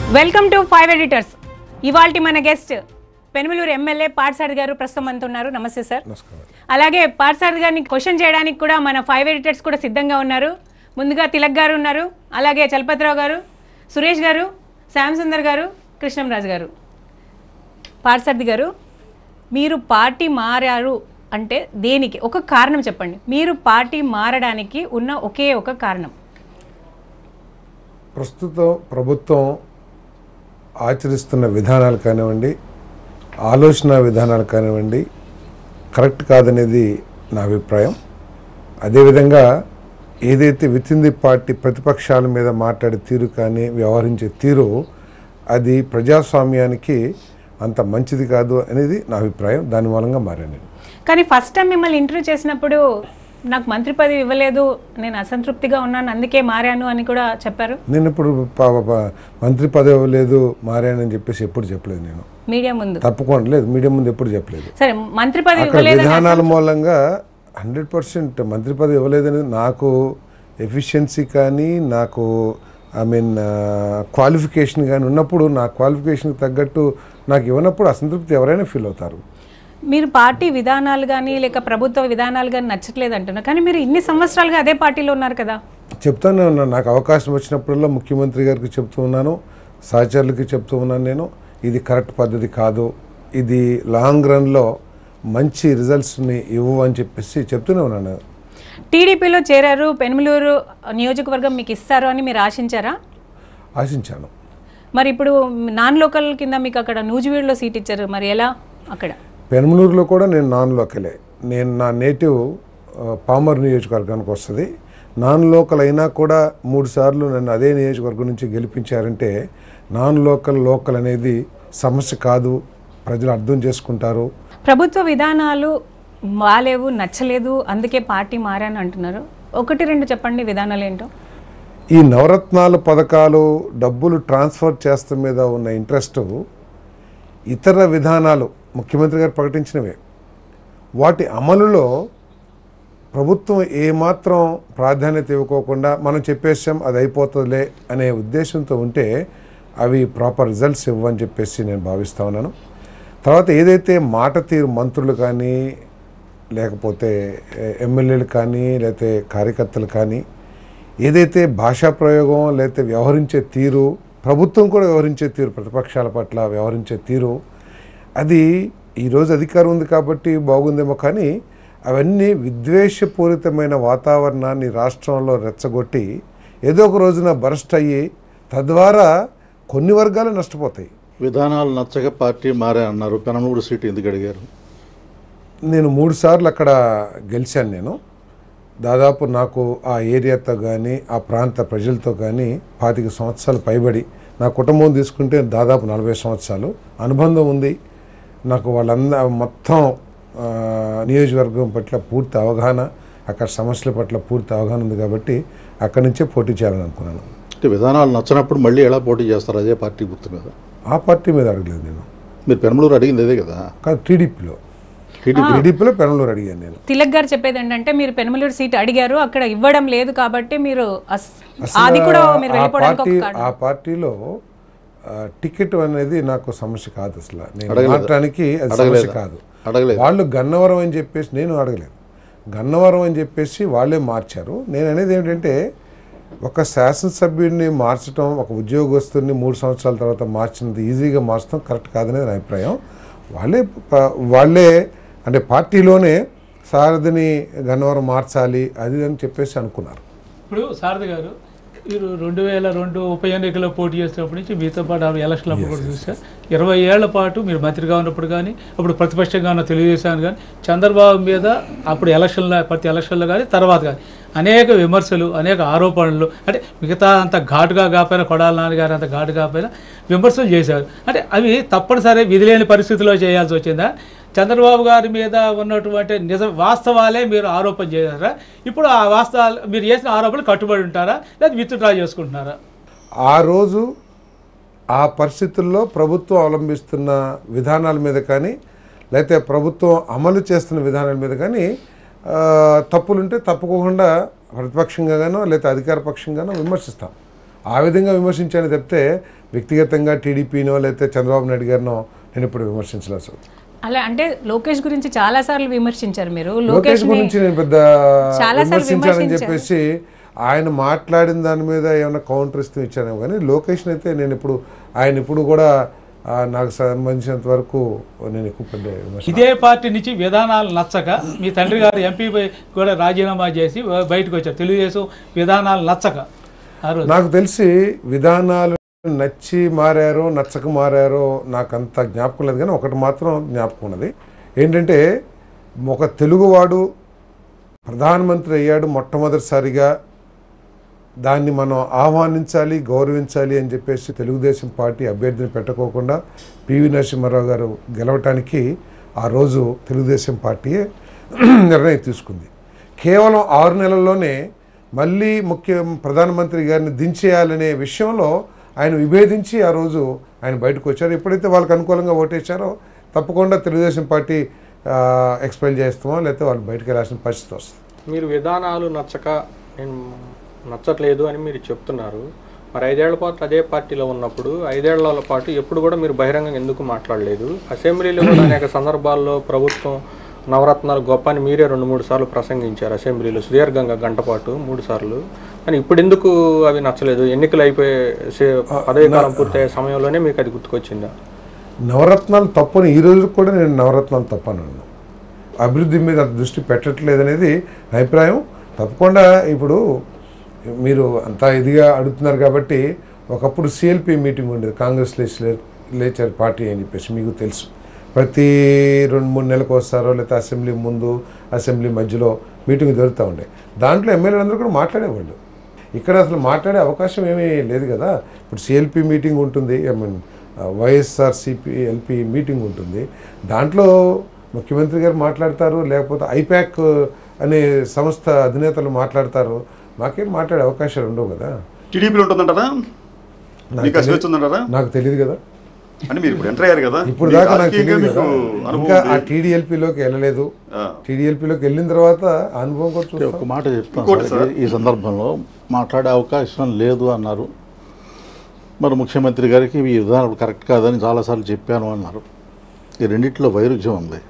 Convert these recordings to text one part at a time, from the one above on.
Welcome to five editors ఇవాల్టి మన guest Penumaluru MLA పార్సారథి గారు ప్రస్తుతం మనతో ఉన్నారు నమస్తే సార్ నమస్కారం అలాగే పార్సారథి గారిని క్వశ్చన్ చేయడానికి కూడా మన ఫైవ్ ఎడిటర్స్ కూడా సిద్ధంగా ఉన్నారు ముందుగా తిలక్ గారు ఉన్నారు అలాగే చలపతిరావు గారు సురేష్ గారు శ్యామ్ సుందర్ గారు కృష్ణంరాజు గారు పార్సారథి గారు మీరు పార్టీ మారారు అంటే దేనికి ఒక కారణం చెప్పండి మీరు పార్టీ మారడానికి ఉన్న ఒకే ఒక కారణం ప్రస్తుతం ప్రభుత్వం ఆచరిస్తున్న విధానాలు కానివ్వండి ఆలోచన విధానాలు కానివ్వండి కరెక్ట్ కాదనేది నా అభిప్రాయం అదేవిధంగా ఏదైతే విత్ ఇన్ ది పార్టీ ప్రతిపక్షాల మీద మాట్లాడే తీరు కానీ వ్యవహరించే తీరు అది ప్రజాస్వామ్యానికి అంత మంచిది కాదు అనేది నా అభిప్రాయం దాని మూలంగా మారాను నేను కానీ ఫస్ట్ టైం మిమ్మల్ని ఇంటర్వ్యూ చేసినప్పుడు నాకు మంత్రి పదవి ఇవ్వలేదు నేను అసంతృప్తిగా ఉన్నాను అందుకే మారాను అని కూడా చెప్పారు నేను ఇప్పుడు ప- ప- మంత్రి పదవి లేదు మారానని చెప్పేసి ఎప్పుడు చెప్పలేదు నేను మీడియా ముందు తప్పకుండా లేదు మీడియం ముందు ఎప్పుడు చెప్పలేదు సరే మంత్రి పదవి అక్కడ ఇవ్వలేదు విధానాల మూలంగా హండ్రెడ్ పర్సెంట్ మంత్రి పదవి ఇవ్వలేదనేది నాకు ఎఫిషియన్సీ కానీ నాకు ఐ మీన్ క్వాలిఫికేషన్ కానీ ఉన్నప్పుడు నా క్వాలిఫికేషన్కి తగ్గట్టు నాకు ఇవ్వనప్పుడు అసంతృప్తి ఎవరైనా ఫీల్ అవుతారు మీరు పార్టీ విధానాలు కానీ లేక ప్రభుత్వ విధానాలు కానీ నచ్చట్లేదు అంటున్నారు కానీ మీరు ఇన్ని సంవత్సరాలుగా అదే పార్టీలో ఉన్నారు కదా చెప్తానే ఉన్నాను నాకు అవకాశం వచ్చినప్పుడల్లా ముఖ్యమంత్రి గారికి చెప్తూ ఉన్నాను సహచరులకి చెప్తూ ఉన్నాను నేను ఇది కరెక్ట్ పద్ధతి కాదు ఇది లాంగ్ రన్లో మంచి రిజల్ట్స్ని ఇవ్వు అని చెప్పేసి చెప్తూనే ఉన్నాను టీడీపీలో చేరారు పెనుమలూరు నియోజకవర్గం మీకు ఇస్తారు అని మీరు ఆశించారా ఆశించాను మరి ఇప్పుడు నాన్ లోకల్ కింద మీకు అక్కడ నూజివీడులో సీట్ ఇచ్చారు మరి ఎలా అక్కడ పెనమలూరులో కూడా నేను నాన్ లోకలే నేను నా నేటివ్ ఆ, పామర్ నియోజకవర్గానికి వస్తుంది నాన్ లోకల్ అయినా కూడా మూడు సార్లు నన్ను అదే నియోజకవర్గం నుంచి గెలిపించారంటే నాన్ లోకల్ లోకల్ అనేది సమస్య కాదు ప్రజలు అర్థం చేసుకుంటారు ప్రభుత్వ విధానాలు బాలేవు నచ్చలేదు అందుకే పార్టీ మారాను అంటున్నారు ఒకటి రెండు చెప్పండి విధానాలు ఏంటో ఈ నవరత్నాల పథకాలు డబ్బులు ట్రాన్స్ఫర్ చేస్తాం మీద ఉన్న ఇంట్రెస్ట్ ఇతర విధానాలు ముఖ్యమంత్రి గారు ప్రకటించినవే వాటి అమలులో ప్రభుత్వం ఏమాత్రం ప్రాధాన్యత ఇవ్వకోకుండా మనం చెప్పేసాం అది అయిపోతుందిలే అనే ఉద్దేశంతో ఉంటే అవి ప్రాపర్ రిజల్ట్స్ ఇవ్వని చెప్పేసి నేను భావిస్తా ఉన్నాను తర్వాత ఏదైతే మాట తీరు మంత్రులు కానీ లేకపోతే ఎమ్మెల్యేలు కానీ లేకపోతే కార్యకర్తలు కానీ ఏదైతే భాషా ప్రయోగం లేకపోతే వ్యవహరించే తీరు ప్రభుత్వం కూడా వ్యవహరించే తీరు ప్రతిపక్షాల పట్ల వ్యవహరించే తీరు అది ఈరోజు అధికారం ఉంది కాబట్టి బాగుందేమో కానీ అవన్నీ విద్వేషపూరితమైన వాతావరణాన్ని రాష్ట్రంలో రెచ్చగొట్టి ఏదో ఒక రోజున బరస్ట్ అయ్యి తద్వారా కొన్ని వర్గాలు నష్టపోతాయి విధానాలు నచ్చక పార్టీ మారే అన్నారు పెనమూడు సీటు ఎందుకు అడిగారు నేను మూడు సార్లు అక్కడ గెలిచాను నేను దాదాపు నాకు ఆ ఏరియాతో కానీ ఆ ప్రాంత ప్రజలతో కానీ పాతిక సంవత్సరాలు పైబడి నా కుటుంబం తీసుకుంటే దాదాపు నలభై సంవత్సరాలు అనుబంధం ఉంది నాకు వాళ్ళంద మొత్తం ఆ, నియోజకవర్గం పట్ల పూర్తి అవగాహన అక్కడ సమస్యల పట్ల పూర్తి అవగాహన ఉంది కాబట్టి అక్కడి నుంచే పోటీ చేయాలని అనుకున్నాను అంటే విధానాలు నచ్చనప్పుడు మళ్ళీ ఎలా పోటీ చేస్తారు అదే పార్టీ గుర్తు మీద ఆ పార్టీ మీద అడగలేదు నేను మీరు పెనమలూరు అడిగింది అదే కదా కాదు టీడీపీలో టీడీపీ టీడీపీలో పెనలూరు అడిగాను నేను తిలక్ గారు చెప్పేది ఏంటంటే మీరు పెనుమలూరు సీట్ అడిగారు అక్కడ ఇవ్వడం లేదు కాబట్టి మీరు అస్- అది కూడా మీరు ఆ వెళ్ళిపోవడానికి పార్టీ ఒక కారణం ఆ పార్టీలో ఆ, టికెట్ అనేది నాకు సమస్య కాదు అసలు నేను మాట్లాడడానికి అది సమస్య కాదు అడగలేదు వాళ్ళు గన్నవరం అని చెప్పేసి నేను అడగలేదు గన్నవరం అని చెప్పేసి వాళ్ళే మార్చారు నేను అనేది ఏంటంటే ఒక శాసనసభ్యుడిని మార్చడం ఒక ఉద్యోగస్తుని మూడు సంవత్సరాల తర్వాత మార్చినంత ఈజీగా మార్చడం కరెక్ట్ కాదనేది నా అభిప్రాయం వాళ్ళే ప- వాళ్ళే అంటే పార్టీలోనే సారథిని గన్నవరం మార్చాలి అది అని చెప్పేసి అనుకున్నారు ఇప్పుడు శారద గారు మీరు రెండు వేల రెండు ఉప ఎన్నికల్లో పోటీ చేసినప్పటి నుంచి మీతో పాటు ఆమె ఎలక్షన్ అప్పుడు కూడా చూసారు ఇరవై ఏళ్ల పాటు మీరు మంత్రిగా ఉన్నప్పుడు కానీ అప్పుడు ప్రతిపక్షంగా ఉన్న తెలుగుదేశాన్ని కానీ చంద్రబాబు మీద అప్పుడు ఎలక్షన్లో ప్రతి ఎలక్షన్లో కానీ తర్వాత కానీ అనేక విమర్శలు అనేక ఆరోపణలు అంటే మిగతా అంత ఘాటుగా కాకపోయినా కొడాల నాన్నగారు అంత ఘాటు కాకపోయినా విమర్శలు చేశారు అంటే అవి తప్పనిసరి విధిలేని పరిస్థితిలో చేయాల్సి వచ్చిందా చంద్రబాబు గారి మీద ఉన్నటువంటి నిజ వాస్తవాలే మీరు ఆరోపణ చేశారా ఇప్పుడు ఆ వాస్తవాలు మీరు చేసిన ఆరోపణలు కట్టుబడి ఉంటారా లేదా విత్డ్రా చేసుకుంటున్నారా ఆ రోజు ఆ పరిస్థితుల్లో ప్రభుత్వం అవలంబిస్తున్న విధానాల మీద కానీ లేకపోతే ప్రభుత్వం అమలు చేస్తున్న విధానాల మీద కానీ ఆ, తప్పులుంటే తప్పకుండా ప్రతిపక్షంగానో లేకపోతే అధికార పక్షంగానో విమర్శిస్తాం ఆ విధంగా విమర్శించాను తప్పితే వ్యక్తిగతంగా టీడీపీనో లేకపోతే చంద్రబాబు నాయుడు గారినో నేను ఇప్పుడు విమర్శించలేదు అసలు అలా అంటే లోకేష్ గురించి చాలా సార్లు విమర్శించారు మీరు లోకేష్ లోకేష్ గురించి నేను పెద్ద చాలాసార్లు విమర్శించానని విమర్శించారు. చెప్పేసి ఆయన మాట్లాడిన దాని మీద ఏమైనా కౌంటర్ ఇస్తూ ఇచ్చానేమో కానీ లోకేష్ అయితే నేను ఇప్పుడు ఆయన ఇప్పుడు కూడా ఆ, నాకు సంబంధించినంత వరకు నేను ఎక్కువ పెద్ద విమర్శ ఇదే పార్టీ నుంచి విధానాలు నచ్చక మీ తండ్రి గారు ఎంపీ కూడా రాజీనామా చేసి బయటకు వచ్చారు తెలుగుదేశం విధానాలు నచ్చక ఆ రోజు నాకు తెలిసి విధానాలు నచ్చి మారారో నచ్చక మారారో నాకు అంత జ్ఞాపకం లేదు కానీ ఒకటి మాత్రం జ్ఞాపకం ఉన్నది ఏంటంటే ఒక తెలుగువాడు ప్రధానమంత్రి అయ్యాడు మొట్టమొదటిసారిగా దాన్ని మనం ఆహ్వానించాలి గౌరవించాలి అని చెప్పేసి తెలుగుదేశం పార్టీ అభ్యర్థిని పెట్టకోకుండా పివి నరసింహారావు గారు గెలవటానికి ఆ రోజు తెలుగుదేశం పార్టీయే నిర్ణయం తీసుకుంది కేవలం ఆరు నెలల్లోనే మళ్ళీ ముఖ్య ప్రధానమంత్రి గారిని దించేయాలనే విషయంలో ఆయన విభేదించి ఆ రోజు ఆయన బయటకు వచ్చారు ఎప్పుడైతే వాళ్ళకి అనుకూలంగా ఓటేశారో తప్పకుండా తెలుగుదేశం పార్టీ ఎక్స్పెల్ చేస్తామో లేకపోతే వాళ్ళు బయటకు వెళ్ళాల్సిన పరిస్థితి వస్తుంది మీరు విధానాలు నచ్చక నేను నచ్చట్లేదు అని మీరు చెప్తున్నారు మరి ఐదేళ్ల పాటు అదే పార్టీలో ఉన్నప్పుడు ఐదేళ్ల పాటు ఎప్పుడు కూడా మీరు బహిరంగంగా ఎందుకు మాట్లాడలేదు అసెంబ్లీలో కూడా అనేక సందర్భాల్లో ప్రభుత్వం నవరత్నాలు గొప్ప అని మీరే రెండు మూడు సార్లు ప్రసంగించారు అసెంబ్లీలో సుదీర్ఘంగా గంట పాటు మూడు సార్లు కానీ ఇప్పుడు ఎందుకు అవి నచ్చలేదు ఎన్నికలు అయిపోయే సే- పదవీ కాలం పూర్తయ్యే సమయంలోనే మీకు అది గుర్తుకొచ్చిందా నవరత్నాలు తప్పని ఈ రోజు కూడా నేను నవరత్నాలు తప్పను అన్నాను అభివృద్ధి మీద అంత దృష్టి పెట్టట్లేదు అనేది నా అభిప్రాయం తప్పకుండా ఇప్పుడు మీరు అంతా ఇదిగా అడుగుతున్నారు కాబట్టి ఒకప్పుడు సిఎల్పి మీటింగ్ ఉండేది కాంగ్రెస్ లేచర్ పార్టీ అని చెప్పేసి మీకు తెలుసు ప్రతి రెండు మూడు నెలలకు వస్తారో లేకపోతే అసెంబ్లీ ముందు అసెంబ్లీ మధ్యలో మీటింగ్ జరుగుతూ ఉండే దాంట్లో ఎమ్మెల్యేలు అందరూ కూడా మాట్లాడేవాళ్ళు ఇక్కడ అసలు మాట్లాడే అవకాశం ఏమీ లేదు కదా ఇప్పుడు సిఎల్పి మీటింగ్ ఉంటుంది I mean YSR CP LP meeting ఉంటుంది దాంట్లో ముఖ్యమంత్రి గారు మాట్లాడతారు లేకపోతే ఐప్యాక్ అనే సంస్థ అధినేతలు మాట్లాడతారు మాకేం మాట్లాడే అవకాశాలు ఉండవు కదా టీడీపీలో ఉంటుందంటారా నాకు మీకు తెలియదు. అసలు ఉందంటారా నాకు తెలియదు కదా అంటే మీరు ఇప్పుడు ఎంటర్ అయ్యారు కదా ఇప్పుడు మీకు దాకా నాకు రాజకీయంగా తెలియదు కదా మీకు అనుభవం ఇంకా ఆ ఉంది. టీడీఎల్పీలోకి వెళ్ళలేదు ఆ. టీడీఎల్పీలోకి వెళ్ళిన తర్వాత ఆ అనుభవం కూడా ఒక చూస్తాం మాట చెప్తాను ఇంకోటి సార్ సార్. ఈ సందర్భంలో మాట్లాడే అవకాశం లేదు అన్నారు మరి ముఖ్యమంత్రి గారికి ఈ విధానం కరెక్ట్ కాదని చాలాసార్లు చెప్పాను అన్నారు ఈ రెండిట్లో వైరుధ్యం ఉంది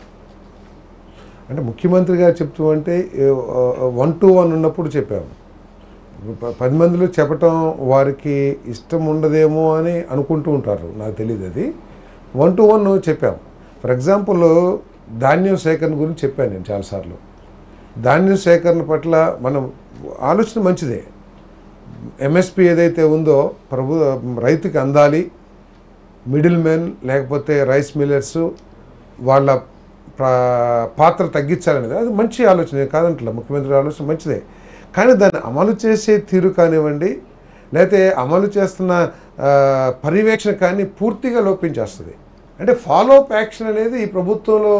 అంటే ముఖ్యమంత్రి గారు చెప్తూ అంటే వన్ టు వన్ ఉన్నప్పుడు చెప్పాము ప- పది మందిలో చెప్పటం వారికి ఇష్టం ఉండదేమో అని అనుకుంటూ ఉంటారు నాకు తెలియదు అది వన్ టు వన్ చెప్పాము ఫర్ ఎగ్జాంపుల్ ధాన్యం సేకరణ గురించి చెప్పాను నేను చాలాసార్లు ధాన్యం సేకరణ పట్ల మనం ఆలోచన మంచిదే ఎంఎస్పి ఏదైతే ఉందో ప్రభు రైతుకి అందాలి మిడిల్ మెన్ లేకపోతే రైస్ మిల్లర్స్ వాళ్ళ ప్రా- పాత్ర తగ్గించాలనేది అది మంచి ఆలోచన కాదంటలే ముఖ్యమంత్రి ఆలోచన మంచిదే కానీ దాన్ని అమలు చేసే తీరు కానివ్వండి లేకపోతే అమలు చేస్తున్న ఆ, పర్యవేక్షణ కానీ పూర్తిగా లోపించేస్తుంది అంటే ఫాలో అప్ యాక్షన్ అనేది ఈ ప్రభుత్వంలో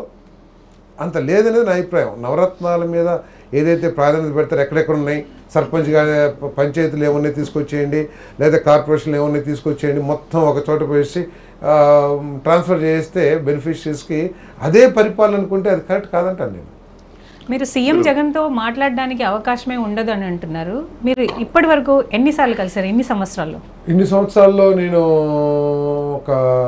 అంత లేదనేది నా అభిప్రాయం నవరత్నాల మీద ఏదైతే ప్రాధాన్యత పెడతారో ఎక్కడెక్కడ ఉన్నాయి సర్పంచ్ గారి పంచాయతీలు ఏమున్నాయి తీసుకొచ్చేయండి లేదా కార్పొరేషన్లు ఏమున్నాయి తీసుకొచ్చేయండి మొత్తం ఒక చోట వేసి ఆ, ట్రాన్స్ఫర్ చేస్తే బెనిఫిషరీస్కి అదే పరిపాలన అనుకుంటే అది కరెక్ట్ కాదంటాను నేను మీరు సీఎం జగన్తో మాట్లాడడానికి అవకాశమే ఉండదు అని అంటున్నారు మీరు ఇప్పటి వరకు ఎన్నిసార్లు కలిసారు ఎన్ని సంవత్సరాల్లో ఇన్ని సంవత్సరాల్లో నేను ఒక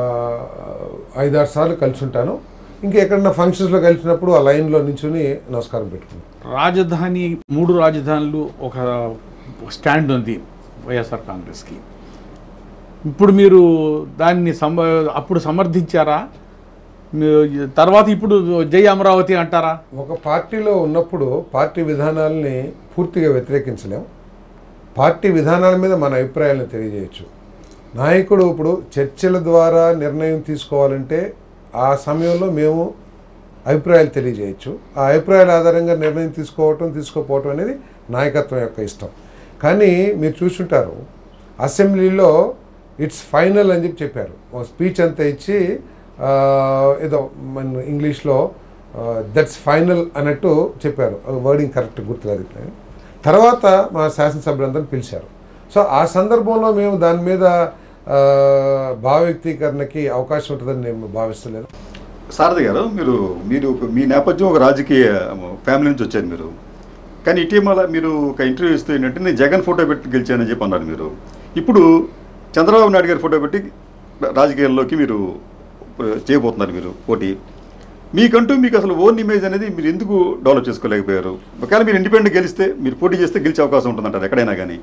ఐదారు సార్లు కలిసి ఉంటాను ఇంకా ఎక్కడన్నా ఫంక్షన్స్లో కలిసినప్పుడు ఆ లైన్లో నించుని నమస్కారం పెట్టుకున్నాను రాజధాని మూడు రాజధానులు ఒక స్టాండ్ ఉంది వైఎస్ఆర్ కాంగ్రెస్కి ఇప్పుడు మీరు దాన్ని సమ అప్పుడు సమర్థించారా మీరు తర్వాత ఇప్పుడు జై అమరావతి అంటారా ఒక పార్టీలో ఉన్నప్పుడు పార్టీ విధానాలని పూర్తిగా వ్యతిరేకించలేం పార్టీ విధానాల మీద మన అభిప్రాయాలను తెలియజేయచ్చు నాయకుడు ఇప్పుడు చర్చల ద్వారా నిర్ణయం తీసుకోవాలంటే ఆ సమయంలో మేము అభిప్రాయాలు తెలియజేయచ్చు ఆ అభిప్రాయాల ఆధారంగా నిర్ణయం తీసుకోవటం తీసుకోపోవటం అనేది నాయకత్వం యొక్క ఇష్టం కానీ మీరు చూసుంటారు అసెంబ్లీలో ఇట్స్ ఫైనల్ అని చెప్పి చెప్పారు ఒక స్పీచ్ అంతా ఇచ్చి ఆ, ఏదో మన ఇంగ్లీష్లో దట్స్ ఫైనల్ అన్నట్టు చెప్పారు వర్డింగ్ కరెక్ట్ గుర్తులేదు ఇక్కడ. తర్వాత మా శాసనసభ్యులందరిని పిలిచారు సో ఆ సందర్భంలో మేము దాని మీద ఆ, భావ వ్యక్తీకరణకి అవకాశం ఉంటుందని నేను భావిస్తలేదు సారథి గారు మీరు మీరు మీ నేపథ్యం ఒక రాజకీయ ఫ్యామిలీ నుంచి వచ్చారు మీరు కానీ ఇటీవల మీరు ఒక ఇంటర్వ్యూ ఇస్తూ ఏంటంటే నేను జగన్ ఫోటో పెట్టి గెలిచానని చెప్పి అన్నారు మీరు ఇప్పుడు చంద్రబాబు నాయుడు గారి ఫోటో పెట్టి రాజకీయాల్లోకి మీరు ఆ, చేయబోతున్నారు మీరు పోటీ మీకంటూ మీకు అసలు ఓన్ ఇమేజ్ అనేది మీరు ఎందుకు డెవలప్ చేసుకోలేకపోయారు ఒకవేళ మీరు ఇండిపెండెంట్ గెలిస్తే మీరు పోటీ చేస్తే గెలిచే అవకాశం ఉంటుందంటారు ఎక్కడైనా కానీ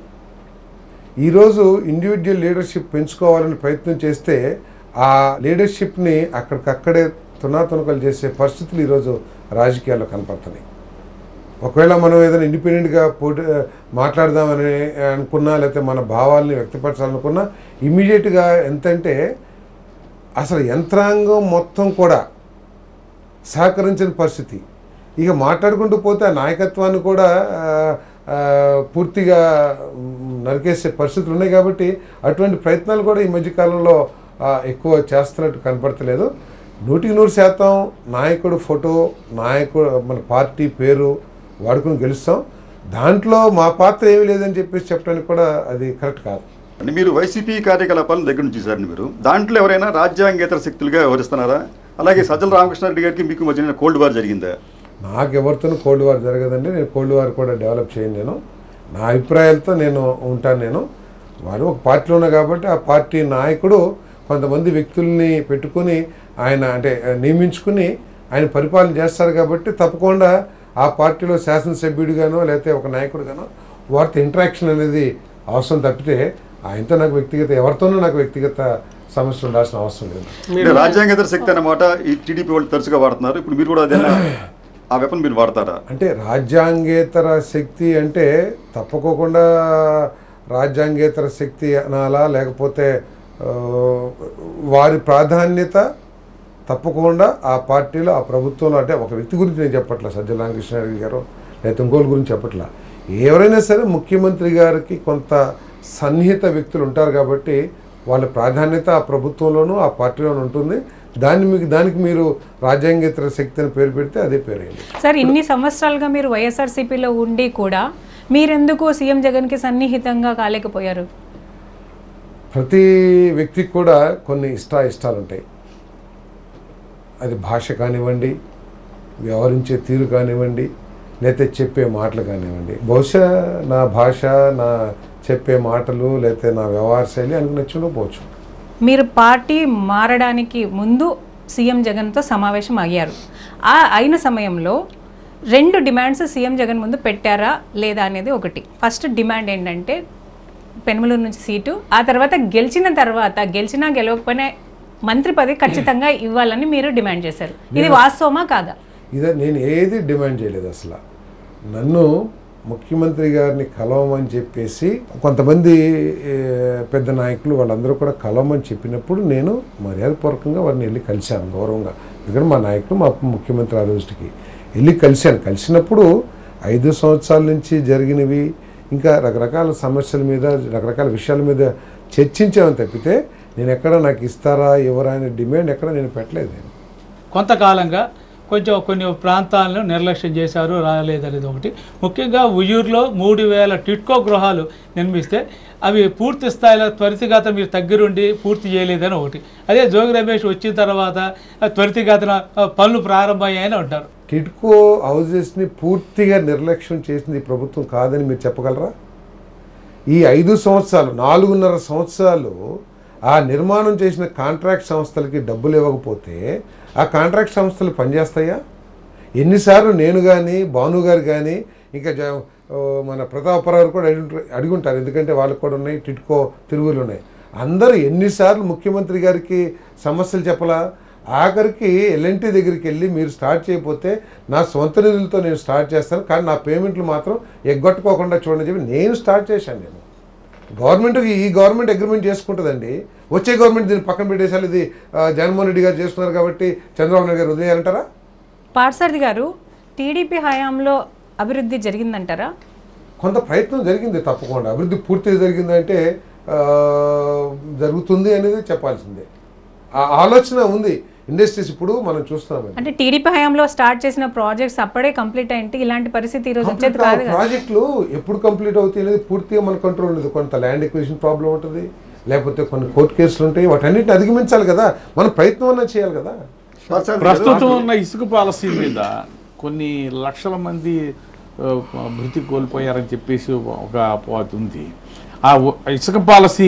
ఈరోజు ఇండివిజువల్ లీడర్షిప్ పెంచుకోవాలని ప్రయత్నం చేస్తే ఆ లీడర్షిప్ని అక్కడికక్కడే తునాతునకలు చేసే పరిస్థితులు ఈరోజు రాజకీయాల్లో కనపడుతున్నాయి ఒకవేళ మనం ఏదైనా ఇండిపెండెంట్గా పోటీ మాట్లాడదామని అనుకున్నా లేకపోతే మన భావాల్ని వ్యక్తపరచాలనుకున్నా ఇమీడియట్గా ఎంతంటే అసలు యంత్రాంగం మొత్తం కూడా సహకరించిన పరిస్థితి ఇక మాట్లాడుకుంటూ పోతే ఆ నాయకత్వాన్ని కూడా ఆ, ఆ, పూర్తిగా మ్, నరికేసే పరిస్థితులు ఉన్నాయి కాబట్టి అటువంటి ప్రయత్నాలు కూడా ఈ మధ్యకాలంలో ఆ, ఎక్కువ చేస్తున్నట్టు కనపడతలేదు నూటికి నూరు శాతం నాయకుడు ఫోటో నాయకుడు మన పార్టీ పేరు వాడుకుని గెలుస్తాం దాంట్లో మా పాత్ర ఏమీ లేదని చెప్పేసి చెప్పడానికి కూడా అది కరెక్ట్ కాదు అంటే మీరు వైసీపీ కార్యకలాపాలను దగ్గర నుంచి చూశారండి మీరు దాంట్లో ఎవరైనా రాజ్యాంగేతర శక్తులుగా వ్యవహరిస్తున్నారా అలాగే సజ్జల రామకృష్ణారెడ్డి గారికి మీకు మధ్యన కోల్డ్ వార్ జరిగిందా నాకు ఎవరితోనూ కోల్డ్ వార్ జరగదండి నేను కోల్డ్ వార్ కూడా డెవలప్ చేయను నేను నా అభిప్రాయాలతో నేను ఉంటాను నేను వారు ఒక పార్టీలో ఉన్నా కాబట్టి ఆ పార్టీ నాయకుడు కొంతమంది వ్యక్తుల్ని పెట్టుకుని ఆయన అంటే నియమించుకుని ఆయన పరిపాలన చేస్తారు కాబట్టి తప్పకుండా ఆ పార్టీలో శాసనసభ్యుడిగానో లేకపోతే ఒక నాయకుడిగానో వారితో ఇంటరాక్షన్ అనేది అవసరం తప్పితే ఆయనతో నాకు వ్యక్తిగత ఎవరితోనూ నాకు వ్యక్తిగత సమస్య ఉండాల్సిన అవసరం లేదు అంటే రాజ్యాంగేతర శక్తి అన్నమాట ఈ టీడీపీ వాళ్ళు తరచుగా వాడుతున్నారు ఇప్పుడు మీరు కూడా అదేనా ఆ వెపన్ మీరు వాడతారా అంటే రాజ్యాంగేతర శక్తి అంటే తప్పకోకుండా రాజ్యాంగేతర శక్తి అనాలా లేకపోతే ఆ, వారి ప్రాధాన్యత తప్పకుండా ఆ పార్టీలో ఆ ప్రభుత్వంలో అంటే ఒక వ్యక్తి గురించి నేను చెప్పట్లా సజ్జల రామకృష్ణారెడ్డి గారు లేకపోతే ఇంకోళ్ళ గురించి చెప్పట్లా ఎవరైనా సరే ముఖ్యమంత్రి గారికి కొంత సన్నిహిత వ్యక్తులు ఉంటారు కాబట్టి వాళ్ళ ప్రాధాన్యత ఆ ప్రభుత్వంలోనూ ఆ పార్టీలోనూ ఉంటుంది దాన్ని మీకు దానికి మీరు రాజ్యాంగేతర శక్తి అని పేరు పెడితే అదే పేరు అయింది సార్ ఇన్ని సంవత్సరాలుగా మీరు వైఎస్ఆర్సీపీలో ఉండి కూడా మీరెందుకు సీఎం జగన్కి సన్నిహితంగా కాలేకపోయారు ప్రతి వ్యక్తికి కూడా కొన్ని ఇష్ట ఇష్టాలు ఉంటాయి అది భాష కానివ్వండి వ్యవహరించే తీరు కానివ్వండి లేకపోతే చెప్పే మాటలు కానివ్వండి బహుశా నా భాష నా చెప్పే మాటలు లేకపోతే నా వ్యవహార శైలి ఆయనకు నచ్చుండకపోవచ్చు మీరు పార్టీ మారడానికి ముందు సీఎం జగన్తో సమావేశం అయ్యారు ఆ అయిన సమయంలో రెండు డిమాండ్స్ సీఎం జగన్ ముందు పెట్టారా లేదా అనేది ఒకటి ఫస్ట్ డిమాండ్ ఏంటంటే పెనుమలూరు నుంచి సీటు ఆ తర్వాత గెలిచిన తర్వాత గెలిచినా గెలవకపోయినా మంత్రి పదవి ఖచ్చితంగా ఇవ్వాలని మీరు డిమాండ్ చేశారు ఇది వాస్తవమా కాదా ఇదే నేను ఏది డిమాండ్ చేయలేదు అసలు నన్ను ముఖ్యమంత్రి గారిని కలవమని చెప్పేసి కొంతమంది ఏ, పెద్ద నాయకులు వాళ్ళందరూ కూడా కలవమని చెప్పినప్పుడు నేను మర్యాదపూర్వకంగా వారిని వెళ్ళి కలిశాను గౌరవంగా ఎందుకంటే మా నాయకుడు మా ముఖ్యమంత్రి ఆ రోజుకి వెళ్ళి కలిశాను కలిసినప్పుడు ఐదు సంవత్సరాల నుంచి జరిగినవి ఇంకా రకరకాల సమస్యల మీద రకరకాల విషయాల మీద చర్చించామని తప్పితే నేను ఎక్కడ నాకు ఇస్తారా ఇవ్వరా అనే డిమాండ్ ఎక్కడ నేను పెట్టలేదు నేను కొంతకాలంగా కొంచెం కొన్ని ప్రాంతాలను నిర్లక్ష్యం చేశారు రాలేదనేది ఒకటి ముఖ్యంగా ఉయ్యూరులో మూడు వేల టిట్కో గృహాలు నిర్మిస్తే అవి పూర్తి స్థాయిలో త్వరితగత మీరు దగ్గరుండి పూర్తి చేయలేదని ఒకటి అదే జోగి రమేష్ వచ్చిన తర్వాత ఆ, త్వరితగతిన ఆ, పనులు ప్రారంభమయ్యాయని అంటారు టిడ్కో హౌజెస్ని పూర్తిగా నిర్లక్ష్యం చేసింది ఈ ప్రభుత్వం కాదని మీరు చెప్పగలరా ఈ ఐదు సంవత్సరాలు నాలుగున్నర సంవత్సరాలు ఆ నిర్మాణం చేసిన కాంట్రాక్ట్ సంస్థలకి డబ్బులు ఇవ్వకపోతే ఆ కాంట్రాక్ట్ సంస్థలు పనిచేస్తాయా ఎన్నిసార్లు నేను కానీ భాను గారు కానీ ఇంకా జ- ఓ, మన ప్రతాపరావు కూడా అడిగి అడుగుంటారు ఎందుకంటే వాళ్ళకి కూడా ఉన్నాయి టిట్కో తిరుగులు ఉన్నాయి అందరూ ఎన్నిసార్లు ముఖ్యమంత్రి గారికి సమస్యలు చెప్పలా ఆఖరికి ఎల్ఎన్టీ దగ్గరికి వెళ్ళి మీరు స్టార్ట్ చేయకపోతే నా సొంత నిధులతో నేను స్టార్ట్ చేస్తాను కానీ నా పేమెంట్లు మాత్రం ఎగ్గొట్టుకోకుండా చూడండి చెప్పి నేను స్టార్ట్ చేశాను నేను గవర్నమెంట్కి ఈ గవర్నమెంట్ అగ్రిమెంట్ చేసుకుంటుందండి వచ్చే గవర్నమెంట్ దీన్ని పక్కన పెట్టేసాలి ఇది ఆ, జగన్మోహన్ రెడ్డి గారు చేస్తున్నారు కాబట్టి చంద్రబాబు నాయుడు గారు వదిలేయాలంటారా పార్సారథి గారు టీడీపీ హయాంలో అభివృద్ధి జరిగిందంటారా కొంత ప్రయత్నం జరిగింది తప్పకుండా అభివృద్ధి పూర్తిగా జరిగిందంటే ఆ, జరుగుతుంది అనేది చెప్పాల్సిందే ఆ ఆలోచన ఉంది ఇండస్ట్రీస్ ఇప్పుడు మనం చూస్తున్నామండి అంటే టీడీపీ హయాంలో స్టార్ట్ చేసిన ప్రాజెక్ట్స్ అప్పుడే కంప్లీట్ అయింటే ఇలాంటి పరిస్థితి ఈరోజు వచ్చేది కాదు కదా ప్రాజెక్టులు ఎప్పుడు కంప్లీట్ అవుతాయి అనేది పూర్తిగా మన కంట్రోల్ ఉండదు కొంత ల్యాండ్ ఎక్విజిషన్ ప్రాబ్లం ఉంటుంది లేకపోతే కొన్ని కోర్టు కేసులు ఉంటాయి వాటన్నిటిని అధిగమించాలి కదా మనం ప్రయత్నం అన్నా చేయాలి కదా ప్రస్తుతం ఉన్న ఇసుక పాలసీ మీద కొన్ని లక్షల మంది ఆ, భృతి కోల్పోయారని చెప్పేసి ఒక అపవాదు ఉంది ఆ ఉ- ఇసుక పాలసీ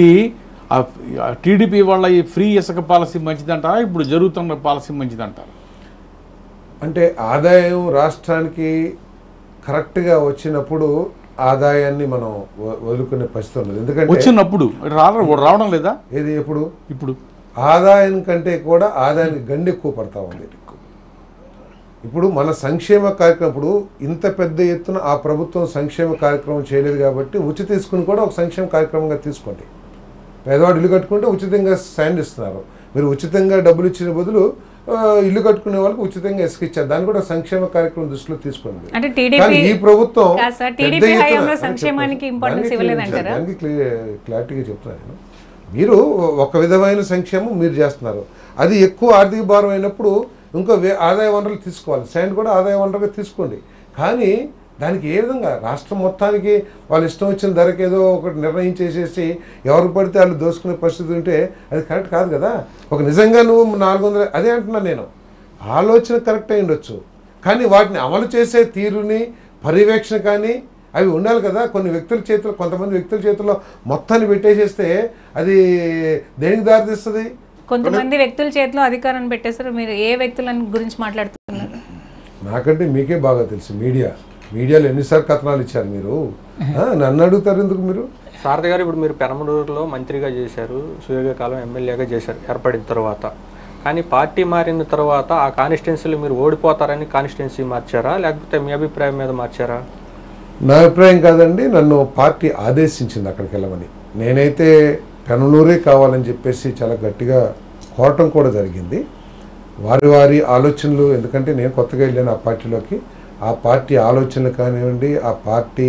టీడీపీ వాళ్ళ ఈ ఫ్రీ ఇసుక పాలసీ మంచిదంటారా ఇప్పుడు జరుగుతున్న పాలసీ మంచిదంటారా అంటే ఆదాయం రాష్ట్రానికి కరెక్ట్గా వచ్చినప్పుడు ఆదాయాన్ని మనం వ- వదులుకునే పరిస్థితి ఉండదు ఎందుకంటే వచ్చినప్పుడు రావడం రావడం లేదా ఏది ఎప్పుడు ఇప్పుడు ఆదాయం కంటే కూడా ఆదాయానికి గండి ఎక్కువ పడతా ఉంది ఇప్పుడు మన సంక్షేమ కార్యక్రమం ఇప్పుడు ఇంత పెద్ద ఎత్తున ఆ ప్రభుత్వం సంక్షేమ కార్యక్రమం చేయలేదు కాబట్టి ఉచిత తీసుకుని కూడా ఒక సంక్షేమ కార్యక్రమంగా తీసుకోండి పేదవాడు ఇల్లు కట్టుకుంటే ఉచితంగా శాండ్ ఇస్తున్నారు మీరు ఉచితంగా డబ్బులు ఇచ్చిన బదులు ఆ, ఇల్లు కట్టుకునే వాళ్ళకి ఉచితంగా ఇసుక ఇచ్చారు దాన్ని కూడా సంక్షేమ కార్యక్రమం దృష్టిలో తీసుకోండి అంటే TDP కానీ ఈ ప్రభుత్వం కాదు సార్, పెద్ద TDP ఎత్తున- హయాంలో ఆ, సంక్షేమానికి చెప్పండి. importance దానికి ఇవ్వలేదంటారా? దానికి క్లియర్- క్లారిటీగా చెప్తున్నాను నేను మీరు ఒక విధమైన సంక్షేమం మీరు చేస్తున్నారు అది ఎక్కువ ఆర్థిక భారం అయినప్పుడు ఇంకో వే ఆదాయ వనరులు తీసుకోవాలి శాండ్ కూడా ఆదాయ వనరుగా తీసుకోండి కానీ దానికి ఏ విధంగా రాష్ట్రం మొత్తానికి వాళ్ళు ఇష్టం వచ్చిన ధరకి ఏదో ఒకటి నిర్ణయం చేసేసి ఎవరు పడితే వాళ్ళు దోసుకునే పరిస్థితి ఉంటే అది కరెక్ట్ కాదు కదా ఒక నిజంగా నువ్వు నాలుగు వందల అదే అంటున్నాను నేను ఆలోచన కరెక్ట్ అయి ఉండొచ్చు కానీ వాటిని అమలు చేసే తీరుని పర్యవేక్షణ కానీ అవి ఉండాలి కదా కొన్ని వ్యక్తుల చేతిలో కొంతమంది వ్యక్తుల చేతిలో మొత్తాన్ని పెట్టేసేస్తే అది దేనికి దారితీస్తుంది కొంతమంది వ్యక్తుల చేతిలో అధికారాన్ని పెట్టేశారు మీరు ఏ వ్యక్తుల గురించి మాట్లాడుతున్నారు నాకంటే మీకే బాగా తెలుసు మీడియా మీడియాలో ఎన్నిసార్లు కథనాలు ఇచ్చారు మీరు ఆ, నన్ను అడుగుతారు ఎందుకు మీరు సారథి గారు ఇప్పుడు మీరు పెనమలూరులో మంత్రిగా చేశారు సుదీర్ఘకాలం ఎమ్మెల్యేగా చేశారు ఏర్పడిన తర్వాత కానీ పార్టీ మారిన తర్వాత ఆ కాన్స్టిట్యున్సీలో మీరు ఓడిపోతారని కాన్స్టిట్యున్సీ మార్చారా లేకపోతే మీ అభిప్రాయం మీద మార్చారా నా అభిప్రాయం కాదండి నన్ను పార్టీ ఆదేశించింది అక్కడికి వెళ్ళమని నేనైతే పెనలూరే కావాలని చెప్పేసి చాలా గట్టిగా కోరటం కూడా జరిగింది వారి వారి ఆలోచనలు ఎందుకంటే నేను కొత్తగా వెళ్ళాను ఆ పార్టీలోకి ఆ పార్టీ ఆలోచనలు కానివ్వండి ఆ పార్టీ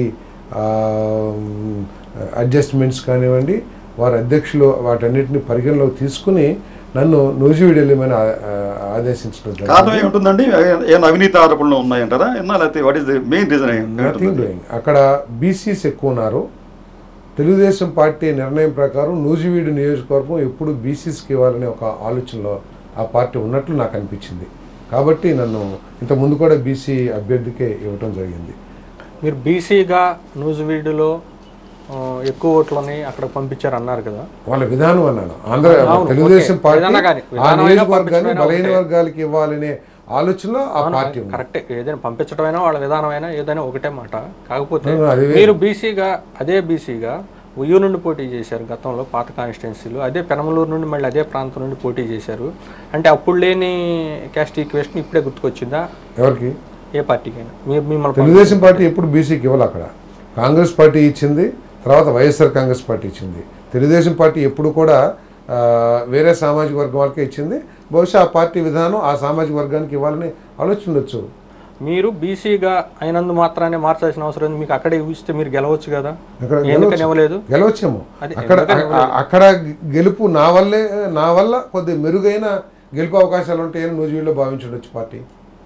అడ్జస్ట్మెంట్స్ కానివ్వండి వారి అధ్యక్షులు వాటన్నిటిని పరిగణలోకి తీసుకుని నన్ను నూజివీడు వెళ్ళమని ఆ- ఆ- ఆదేశించడం కారణం జరిగింది ఏముంటుందండి ఏమైనా అవినీతి ఆరోపణలు ఉన్నాయంటారా ఏమన్నా లేకపోతే what is the main reason nothing doing అక్కడ బీసీస్ ఎక్కువ ఉన్నారు తెలుగుదేశం పార్టీ నిర్ణయం ప్రకారం నూజివీడు నియోజకవర్గం ఎప్పుడు బీసీస్కి ఇవ్వాలనే ఒక ఆలోచనలో ఆ పార్టీ ఉన్నట్లు నాకు అనిపించింది కాబట్టి నన్ను ఇంత ముందు కూడా బీసీ అభ్యర్థికే ఇవ్వటం జరిగింది మీరు బీసీగా నూజివీడులో ఆ, ఎక్కువ ఓట్లని అక్కడ పంపించారు అన్నారు కదా వాళ్ళ విధానం అన్నాను ఆంధ్ర అవును, తెలుగుదేశం ఓకే. పార్టీ విధానం కానీ, ఆ విధానమైనా నియోజకవర్గాన్ని పంపించమైనా బలహీన ఒకటే. వర్గాలకి ఇవ్వాలనే ఆలోచనలో ఆ పార్టీ ఉంది కరెక్టే ఏదైనా పంపించడమైనా వాళ్ళ విధానమైనా ఏదైనా ఒకటే మాట కాకపోతే అవును, అది వేరు. మీరు బీసీగా అదే బీసీగా ఉయ్యూరు నుండి పోటీ చేశారు గతంలో పాత కాన్స్టిట్యున్సీలు అదే పెనమలూరు నుండి మళ్ళీ అదే ప్రాంతం నుండి పోటీ చేశారు అంటే అప్పుడు లేని క్యాస్ట్ ఈక్వేషన్ ఇప్పుడే గుర్తుకొచ్చిందా ఎవరికి ఏ పార్టీకైనా మీరు మిమ్మల్ని తెలుగుదేశం పార్టీ ఎప్పుడు బీసీకి ఇవ్వాలి అక్కడ కాంగ్రెస్ పార్టీ ఇచ్చింది తర్వాత వైఎస్ఆర్ కాంగ్రెస్ పార్టీ ఇచ్చింది తెలుగుదేశం పార్టీ ఎప్పుడు కూడా ఆ, వేరే సామాజిక వర్గం వాళ్ళకే ఇచ్చింది బహుశా ఆ పార్టీ విధానం ఆ సామాజిక వర్గానికి ఇవ్వాలని ఆలోచన ఉండొచ్చు మీరు బీసీగా అయినందు మాత్రాన్ని మార్చాల్సిన అవసరం ఉంది. మీకు అక్కడే ఇస్తే మీరు గెలవచ్చు కదా అక్కడ ఎందుకని గెలవచ్చు. ఇవ్వలేదు గెలవచ్చేమో అది అక్కడ ఎందుకని అ- అక్కడ గెలుపు నా వల్లే నా వల్ల కొద్ది మెరుగైన గెలుపు అవకాశాలు ఉంటాయని నూజివీడులో భావించుండొచ్చు పార్టీ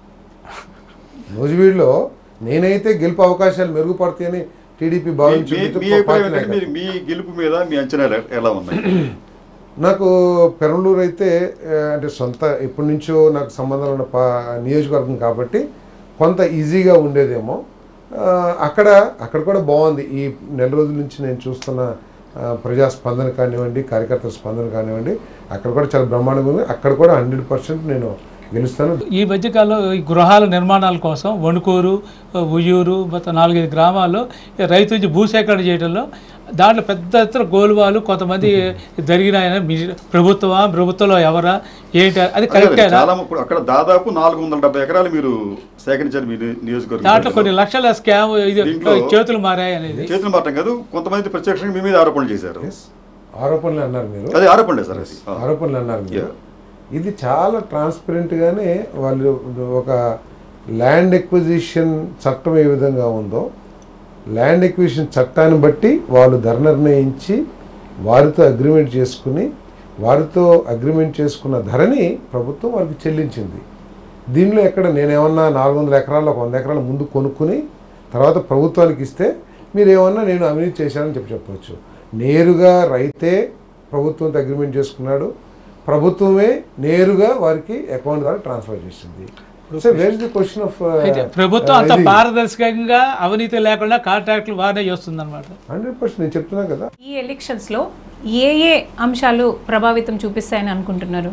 నూజివీడులో నేనైతే గెలుపు అవకాశాలు మెరుగుపడతాయని టీడీపీ మీ భావించుండొచ్చు మీ పార్టీ అభిప్రాయం ఏంటంటే నాయకత్వం. మీరు మీ గెలుపు మీద మీ అంచనాలు ఎ- ఎలా ఉన్నాయి నాకు పెరంలూరు అయితే ఆ, అంటే సొంత ఎప్పటి నుంచో నాకు సంబంధం ఉన్న పా నియోజకవర్గం కాబట్టి కొంత ఈజీగా ఉండేదేమో ఆ, అక్కడ అక్కడ కూడా బాగుంది ఈ నెల రోజుల నుంచి నేను చూస్తున్న ఆ, ప్రజా స్పందన కానివ్వండి కార్యకర్తల స్పందన కానివ్వండి అక్కడ కూడా చాలా బ్రహ్మాండంగా ఉంది అక్కడ కూడా హండ్రెడ్ పర్సెంట్ నేను గెలుస్తాను ఈ మధ్యకాలంలో ఈ గృహాల నిర్మాణాల కోసం వణుకూరు ఉయ్యూరు మొత్తం నాలుగైదు గ్రామాల్లో ఈ రైతు నుంచి భూసేకరణ చేయడంలో దాంట్లో పెద్ద ఎత్తున గోలువాలు కొంతమంది జరిగినాయన మీ ప్రభుత్వమా ప్రభుత్వంలో ఎవరా ఏంటి అది కరెక్టేనా చాలా ఇప్పుడు అక్కడ దాదాపు నాలుగు వందల డెబ్బై ఎకరాలు మీరు సేకరించారు మీ ని- దాంట్లో నియోజకవర్గం కొన్ని లక్షల స్కామ్ ఇది దీంట్లో- చేతులు మారాయి అనేది చేతులు మాత్రం కాదు కొంతమంది ప్రత్యక్షంగా మీ మీద ఆరోపణలు చేశారు ఆరోపణలు అన్నారు మీరు అది ఆరోపణలే సార్ అది ఆ. ఆరోపణలు అన్నారు మీరు ఇది చాలా ట్రాన్స్పరెంట్గానే వాళ్ళు ఒక ల్యాండ్ ఎక్విజిషన్ చట్టం ఏ విధంగా ఉందో ల్యాండ్ ఎక్విజిషన్ చట్టాన్ని బట్టి వాళ్ళు ధర నిర్ణయించి వారితో అగ్రిమెంట్ చేసుకుని వారితో అగ్రిమెంట్ చేసుకున్న ధరని ప్రభుత్వం వారికి చెల్లించింది దీనిలో ఎక్కడ నేనేమన్నా నాలుగు వందల ఎకరాల్లో ఒక వంద ఎకరాల ముందు కొనుక్కుని తర్వాత ప్రభుత్వానికి ఇస్తే మీరేమన్నా నేను అవినీతి చేశానని చెప్పి చెప్పవచ్చు నేరుగా రైతే ప్రభుత్వంతో అగ్రిమెంట్ చేసుకున్నాడు ప్రభుత్వమే నేరుగా వారికి అకౌంట్ ద్వారా ట్రాన్స్ఫర్ చేసింది so where is the question of అయితే ప్రభుత్వం అంత పారదర్శకంగా అవినీతి లేకుండా కాంట్రాక్టులు బాగానే చేస్తుంది అనమాట హండ్రెడ్ పర్సెంట్ నేను చెప్తున్నా కదా ఈ ఎలక్షన్స్లో ఏ ఏ అంశాలు ప్రభావితం చూపిస్తాయని అనుకుంటున్నారు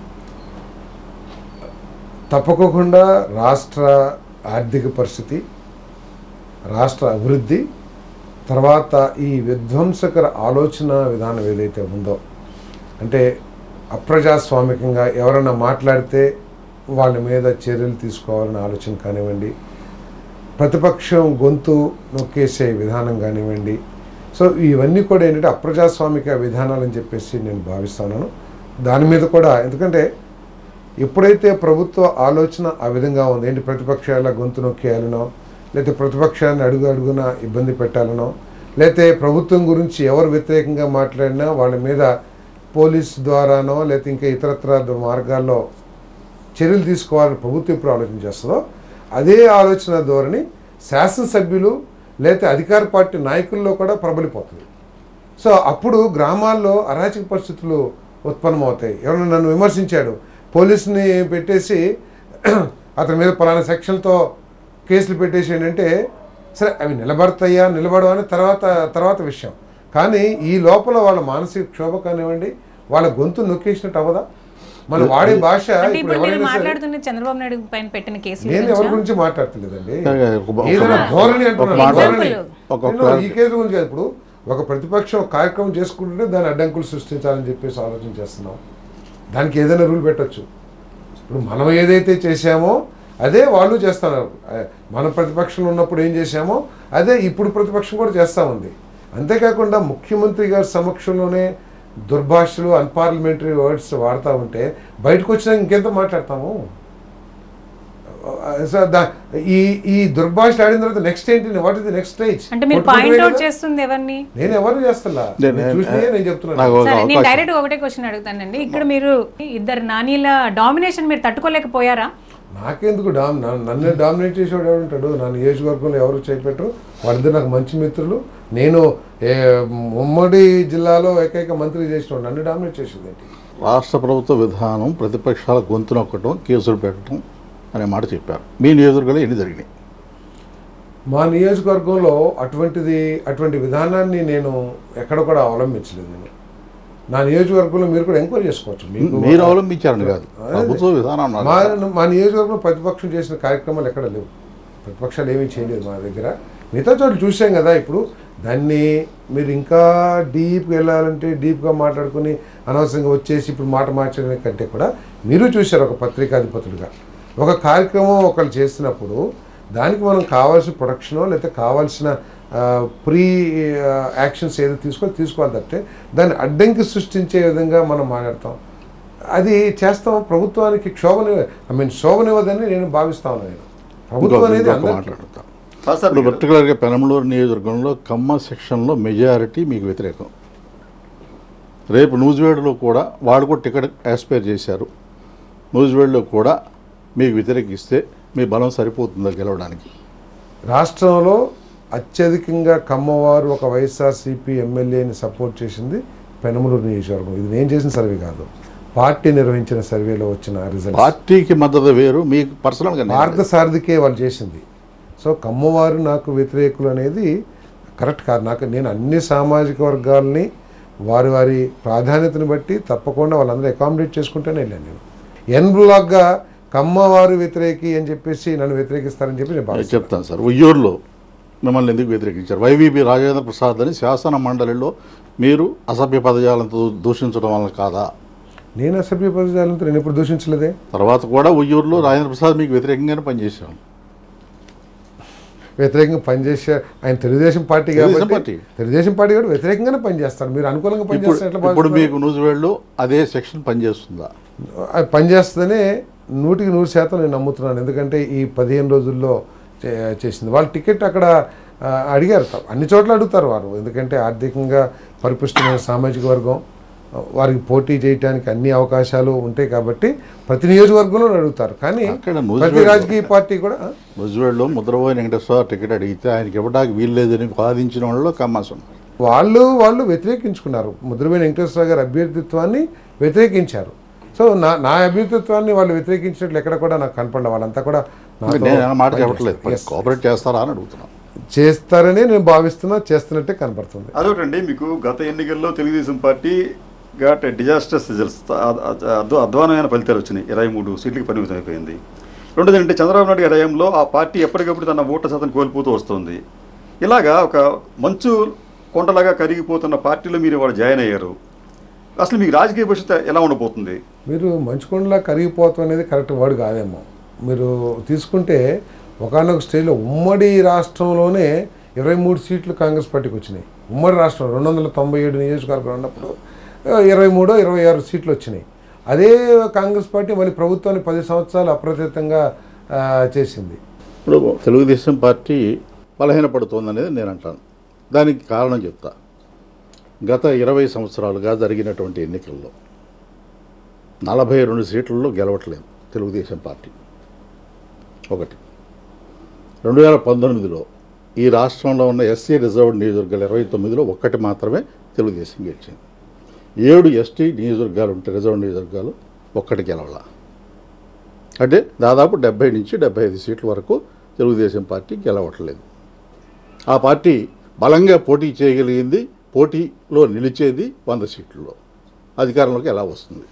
తప్పకోకుండా రాష్ట్ర ఆర్థిక పరిస్థితి రాష్ట్ర అభివృద్ధి తర్వాత ఈ విధ్వంసకర ఆలోచన విధానం ఏదైతే ఉందో అంటే అప్రజాస్వామికంగా ఎవరైనా మాట్లాడితే వాళ్ళ మీద చర్యలు తీసుకోవాలనే ఆలోచన కానివ్వండి ప్రతిపక్షం గొంతు నొక్కేసే విధానం కానివ్వండి సో ఇవన్నీ కూడా ఏంటంటే అప్రజాస్వామిక విధానాలని చెప్పేసి నేను భావిస్తున్నాను దాని మీద కూడా ఎందుకంటే ఎప్పుడైతే ప్రభుత్వ ఆలోచన ఆ విధంగా ఉంది ఏంటి ప్రతిపక్షాల గొంతు నొక్కేయాలనో లేకపోతే ప్రతిపక్షాన్ని అడుగు అడుగున ఇబ్బంది పెట్టాలనో లేకపోతే ప్రభుత్వం గురించి ఎవరు వ్యతిరేకంగా మాట్లాడినా వాళ్ళ మీద పోలీస్ ద్వారానో లేకపోతే ఇంకా ఇతరత్ర మార్గాల్లో చర్యలు తీసుకోవాలని ప్రభుత్వం ఎప్పుడు ఆలోచన చేస్తుందో అదే ఆలోచన ధోరణి శాసనసభ్యులు లేకపోతే అధికార పార్టీ నాయకుల్లో కూడా ప్రబలిపోతుంది సో అప్పుడు గ్రామాల్లో అరాచక పరిస్థితులు ఉత్పన్నమవుతాయి ఎవరైనా నన్ను విమర్శించాడు పోలీసుని పెట్టేసి అతని మీద పలానా సెక్షన్తో కేసులు పెట్టేసి ఏంటంటే సరే అవి నిలబడతాయా నిలబడవా అని తర్వాత తర్వాత విషయం కానీ ఈ లోపల వాళ్ళ మానసిక క్షోభ కానివ్వండి వాళ్ళ గొంతు నొక్కేసినట్టు అవ్వదా మనం వాడే భాష అంటే ఇప్పుడు ఇప్పుడు మీరు ఎవరైనా సరే మాట్లాడుతున్న చంద్రబాబు నాయుడు పైన పెట్టిన కేసులు నేను ఎవరి గురించా? గురించి మాట్లాడతలేదండి ఒక- ఒక- ఏదైనా ధోరణి ఒక అంటున్నాను మాట- ధోరణి ఒక నేను ఈ కేసు గురించి కాదు. ఇప్పుడు ఒక ప్రతిపక్షం ఒక కార్యక్రమం చేసుకుంటుంటే దాని అడ్డంకులు సృష్టించాలని చెప్పేసి ఆలోచన చేస్తున్నాం దానికి ఏదైనా రూల్ పెట్టొచ్చు ఇప్పుడు మనం ఏదైతే చేశామో అదే వాళ్ళు చేస్తున్నారు ఆ, మన ప్రతిపక్షంలో ఉన్నప్పుడు ఏం చేశామో అదే ఇప్పుడు ప్రతిపక్షం కూడా చేస్తూ ఉంది అంతేకాకుండా ముఖ్యమంత్రి గారి సమక్షంలోనే దుర్భాషలు అన్పార్లమెంటరీ వర్డ్స్ వాడుతూ ఉంటే బయటకు వచ్చినాక ఇంకెంత మాట్లాడతాము సో దా- ఈ ఈ దుర్భాషలు ఆడిన తర్వాత నెక్స్ట్ ఏంటి what is the next stage అంటే మీరు పాయింట్ అవుట్ చేస్తుంది ఎవరిని నేను ఎవరు చేస్తున్నా నేను- నేను చూసినాయే నేను చెప్తున్నాను నాకు ఒక సరే నేను అవకాశం డైరెక్ట్ ఒకటే క్వశ్చన్ అడుగుతానండి ఇక్కడ మీరు ఇద్దరు నానీల డామినేషన్ మీరు తట్టుకోలేకపోయారా నాకెందుకు డామ్ నా- నన్ను డామినేట్ చేసేవాడు ఎవరు ఉంటాడు నా నియోజకవర్గంలో ఎవరు చేపెట్టరు వాళ్ళిద్దరు నాకు మంచి మిత్రులు నేను ఏ, ఉమ్మడి జిల్లాలో ఏకైక మంత్రి చేసిన నన్ను డామినేట్ చేసేది ఏంటి రాష్ట్ర ప్రభుత్వ విధానం ప్రతిపక్షాల గొంతు నొక్కటం కేసులు పెట్టడం అనే మాట చెప్పారు మీ నియోజకవర్గంలో ఎన్ని జరిగినాయి మా నియోజకవర్గంలో అటువంటిది అటువంటి విధానాన్ని నేను ఎక్కడ కూడా అవలంబించలేదు నేను నా నియోజకవర్గంలో మీరు కూడా ఎంక్వైరీ చేసుకోవచ్చు మీకు మీరు అవలంబించారని కాదు ప్రభుత్వ విధానం అన్నారు మా కదా. మా నియోజకవర్గంలో ప్రతిపక్షం చేసిన కార్యక్రమాలు ఎక్కడ లేవు ప్రతిపక్షాలు ఏమీ చేయలేదు మా దగ్గర మిగతా చోట్ల చూసాం కదా ఇప్పుడు దాన్ని మీరు ఇంకా డీప్గా వెళ్ళాలంటే డీప్గా మాట్లాడుకుని అనవసరంగా వచ్చేసి ఇప్పుడు మాట మార్చడం కంటే కూడా మీరు చూశారు ఒక పత్రికాధిపతులుగా ఒక కార్యక్రమం ఒకళ్ళు చేసినప్పుడు దానికి మనం కావాల్సిన ప్రొడక్షనో లేకపోతే కావాల్సిన ప్రీ యాక్షన్స్ ఏదో తీసుకొని తీసుకోవాలి తప్పితే దాన్ని అడ్డంకి సృష్టించే విధంగా మనం మాట్లాడతాం అది చేస్తాం ప్రభుత్వానికి క్షోభని ఐ మీన్ శోభనివ్వదని నేను భావిస్తా ఉన్నాను నేను ప్రభుత్వం ఇంకొక- అనేది ఇంకొక అందరికీ మాట్లాడతాం కాదు సార్ ఇప్పుడు మీరు- పర్టికులర్గా పెనమలూరు నియోజకవర్గంలో కమ్మ సెక్షన్లో మెజారిటీ మీకు వ్యతిరేకం రేపు నూజివేడులో కూడా వాళ్ళు కూడా టికెట్ ఆస్పైర్ చేశారు నూజివేడులో కూడా మీకు వ్యతిరేకిస్తే మీ బలం సరిపోతుందా గెలవడానికి రాష్ట్రంలో అత్యధికంగా కమ్మవారు ఒక వైఎస్ఆర్సీపీ ఎమ్మెల్యేని సపోర్ట్ చేసింది పెనమలూరు నియోజకవర్గం ఇది నేను చేసిన సర్వే కాదు పార్టీ నిర్వహించిన సర్వేలో వచ్చిన రిజల్ట్ పార్టీకి మద్దతు వేరు మీకు పర్సనల్గా మార్గ సారథికే వాళ్ళు చేసింది సో కమ్మవారు నాకు వ్యతిరేకులు అనేది కరెక్ట్ కాదు నాకు నేను అన్ని సామాజిక వర్గాల్ని వారి వారి ప్రాధాన్యతను బట్టి తప్పకుండా వాళ్ళందరూ అకామిడేట్ చేసుకుంటూనే వెళ్ళాను నేను ఎన్ బ్లాక్గా కమ్మవారు వ్యతిరేకి అని చెప్పేసి నన్ను వ్యతిరేకిస్తారని చెప్పి నేను నేను భావిస్తాను చెప్తాను సార్ ఉయ్యూరులో మిమ్మల్ని ఎందుకు వ్యతిరేకించారు వైవీపీ రాజేంద్ర ప్రసాద్ అని శాసన మండలిలో మీరు అసభ్య పదజాలంతో దూషించడం వల్ల కాదా నేను అసభ్య పదజాలంతో నేను ఎప్పుడు దూషించలేదే తర్వాత కూడా ఉయ్యూరులో రాజేంద్ర ప్రసాద్ మీకు వ్యతిరేకంగానే పనిచేశాం వ్యతిరేకంగా పనిచేసే ఆయన తెలుగుదేశం పార్టీ తెలుగుదేశం కాబట్టి పార్టీ. తెలుగుదేశం పార్టీ కూడా వ్యతిరేకంగానే పనిచేస్తారు మీరు అనుకూలంగా ఇప్పుడు పనిచేస్తారు ఎట్లా ఇప్పుడు భావిస్తారు? మీకు నూజివేడులో అదే సెక్షన్ పనిచేస్తుందా అది పనిచేస్తుందనే నూటికి నూరు శాతం నేను నమ్ముతున్నాను ఎందుకంటే ఈ పదిహేను రోజుల్లో చే- చేసింది వాళ్ళు టికెట్ అక్కడ ఆ, అడిగారు త- అన్ని చోట్ల అడుగుతారు వారు ఎందుకంటే ఆర్థికంగా పరిపుష్టమైన సామాజిక వర్గం ఆ, వారికి పోటీ చేయడానికి అన్ని అవకాశాలు ఉంటాయి కాబట్టి ప్రతి నియోజకవర్గంలో అడుగుతారు కానీ అక్కడ ప్రతి నూజివేడులో- రాజకీయ పార్టీ కూడా ఆ, నూజివేడులో ముద్రపోయిన వెంకటేశ్వర టికెట్ అడిగితే ఆయనకి ఇవ్వడానికి వీల్లేదని వాదించిన వాళ్ళలో కమ్మాసం వాళ్ళు వాళ్ళు వ్యతిరేకించుకున్నారు ముద్రమైన వెంకటేశ్వర గారి అభ్యర్థిత్వాన్ని వ్యతిరేకించారు సో నా నా అభ్యర్థిత్వాన్ని వాళ్ళు వ్యతిరేకించినట్లు ఎక్కడ కూడా నాకు కనపడలే వాళ్ళంతా కూడా నాతో నేను ఆ మాట fight చెప్పట్లేదు చేస్తారు. Yes. కోఆపరేట్ చేస్తారా అని అడుగుతున్నాను చేస్తారని నేను భావిస్తున్నా చేస్తున్నట్టే కనపడుతుంది అదొకటండి మీకు గత ఎన్నికల్లో తెలుగుదేశం పార్టీ ఘాట్ డిజాస్టర్స్ రిజల్ట్స్ అద్వ అధ్వానమైన ఫలితాలు వచ్చినాయి ఇరవై మూడు సీట్లకు పరిమితం అయిపోయింది రెండోది అంటే చంద్రబాబు నాయుడు గారి హయాంలో ఆ పార్టీ ఎప్పటికప్పుడు తన ఓట్ల శాతం కోల్పోతూ వస్తుంది ఇలాగా ఒక మంచు కొండలాగా కరిగిపోతున్న పార్టీలో మీరు ఇవాళ జాయిన్ అయ్యారు అసలు మీకు రాజకీయ భవిష్యత్తు ఎలా ఉండబోతుంది మీరు మంచుకొండలా కరిగిపోతాం అనేది కరెక్ట్ వర్డ్ కాదేమో మీరు తీసుకుంటే ఒకనొక స్టేజ్లో ఉమ్మడి రాష్ట్రంలోనే ఇరవై మూడు సీట్లు కాంగ్రెస్ పార్టీకి వచ్చినాయి ఉమ్మడి రాష్ట్రం రెండు వందల తొంభై ఏడు నియోజకవర్గాలు ఉన్నప్పుడు ఇరవై మూడో ఇరవై ఆరు సీట్లు వచ్చినాయి అదే కాంగ్రెస్ పార్టీ మళ్ళీ ప్రభుత్వాన్ని పది సంవత్సరాలు అప్రతితంగా ఆ, చేసింది ఇప్పుడు తెలుగుదేశం పార్టీ బలహీనపడుతోంది అనేది నేను అంటాను దానికి కారణం చెప్తా గత ఇరవై సంవత్సరాలుగా జరిగినటువంటి ఎన్నికల్లో నలభై రెండు సీట్లలో గెలవట్లేదు తెలుగుదేశం పార్టీ ఒకటి రెండు వేల పంతొమ్మిదిలో ఈ రాష్ట్రంలో ఉన్న ఎస్సీ రిజర్వ్డ్ నియోజకవర్గాలు ఇరవై తొమ్మిదిలో ఒక్కటి మాత్రమే తెలుగుదేశం గెలిచింది ఏడు ఎస్టీ నియోజకవర్గాలు ఉంటే రిజర్వ్ నియోజకవర్గాలు ఒక్కటి గెలవాల అంటే దాదాపు డెబ్బై నుంచి డెబ్బై ఐదు సీట్ల వరకు తెలుగుదేశం పార్టీ గెలవట్లేదు ఆ పార్టీ బలంగా పోటీ చేయగలిగింది పోటీలో నిలిచేది వంద సీట్లలో అధికారంలోకి ఎలా వస్తుంది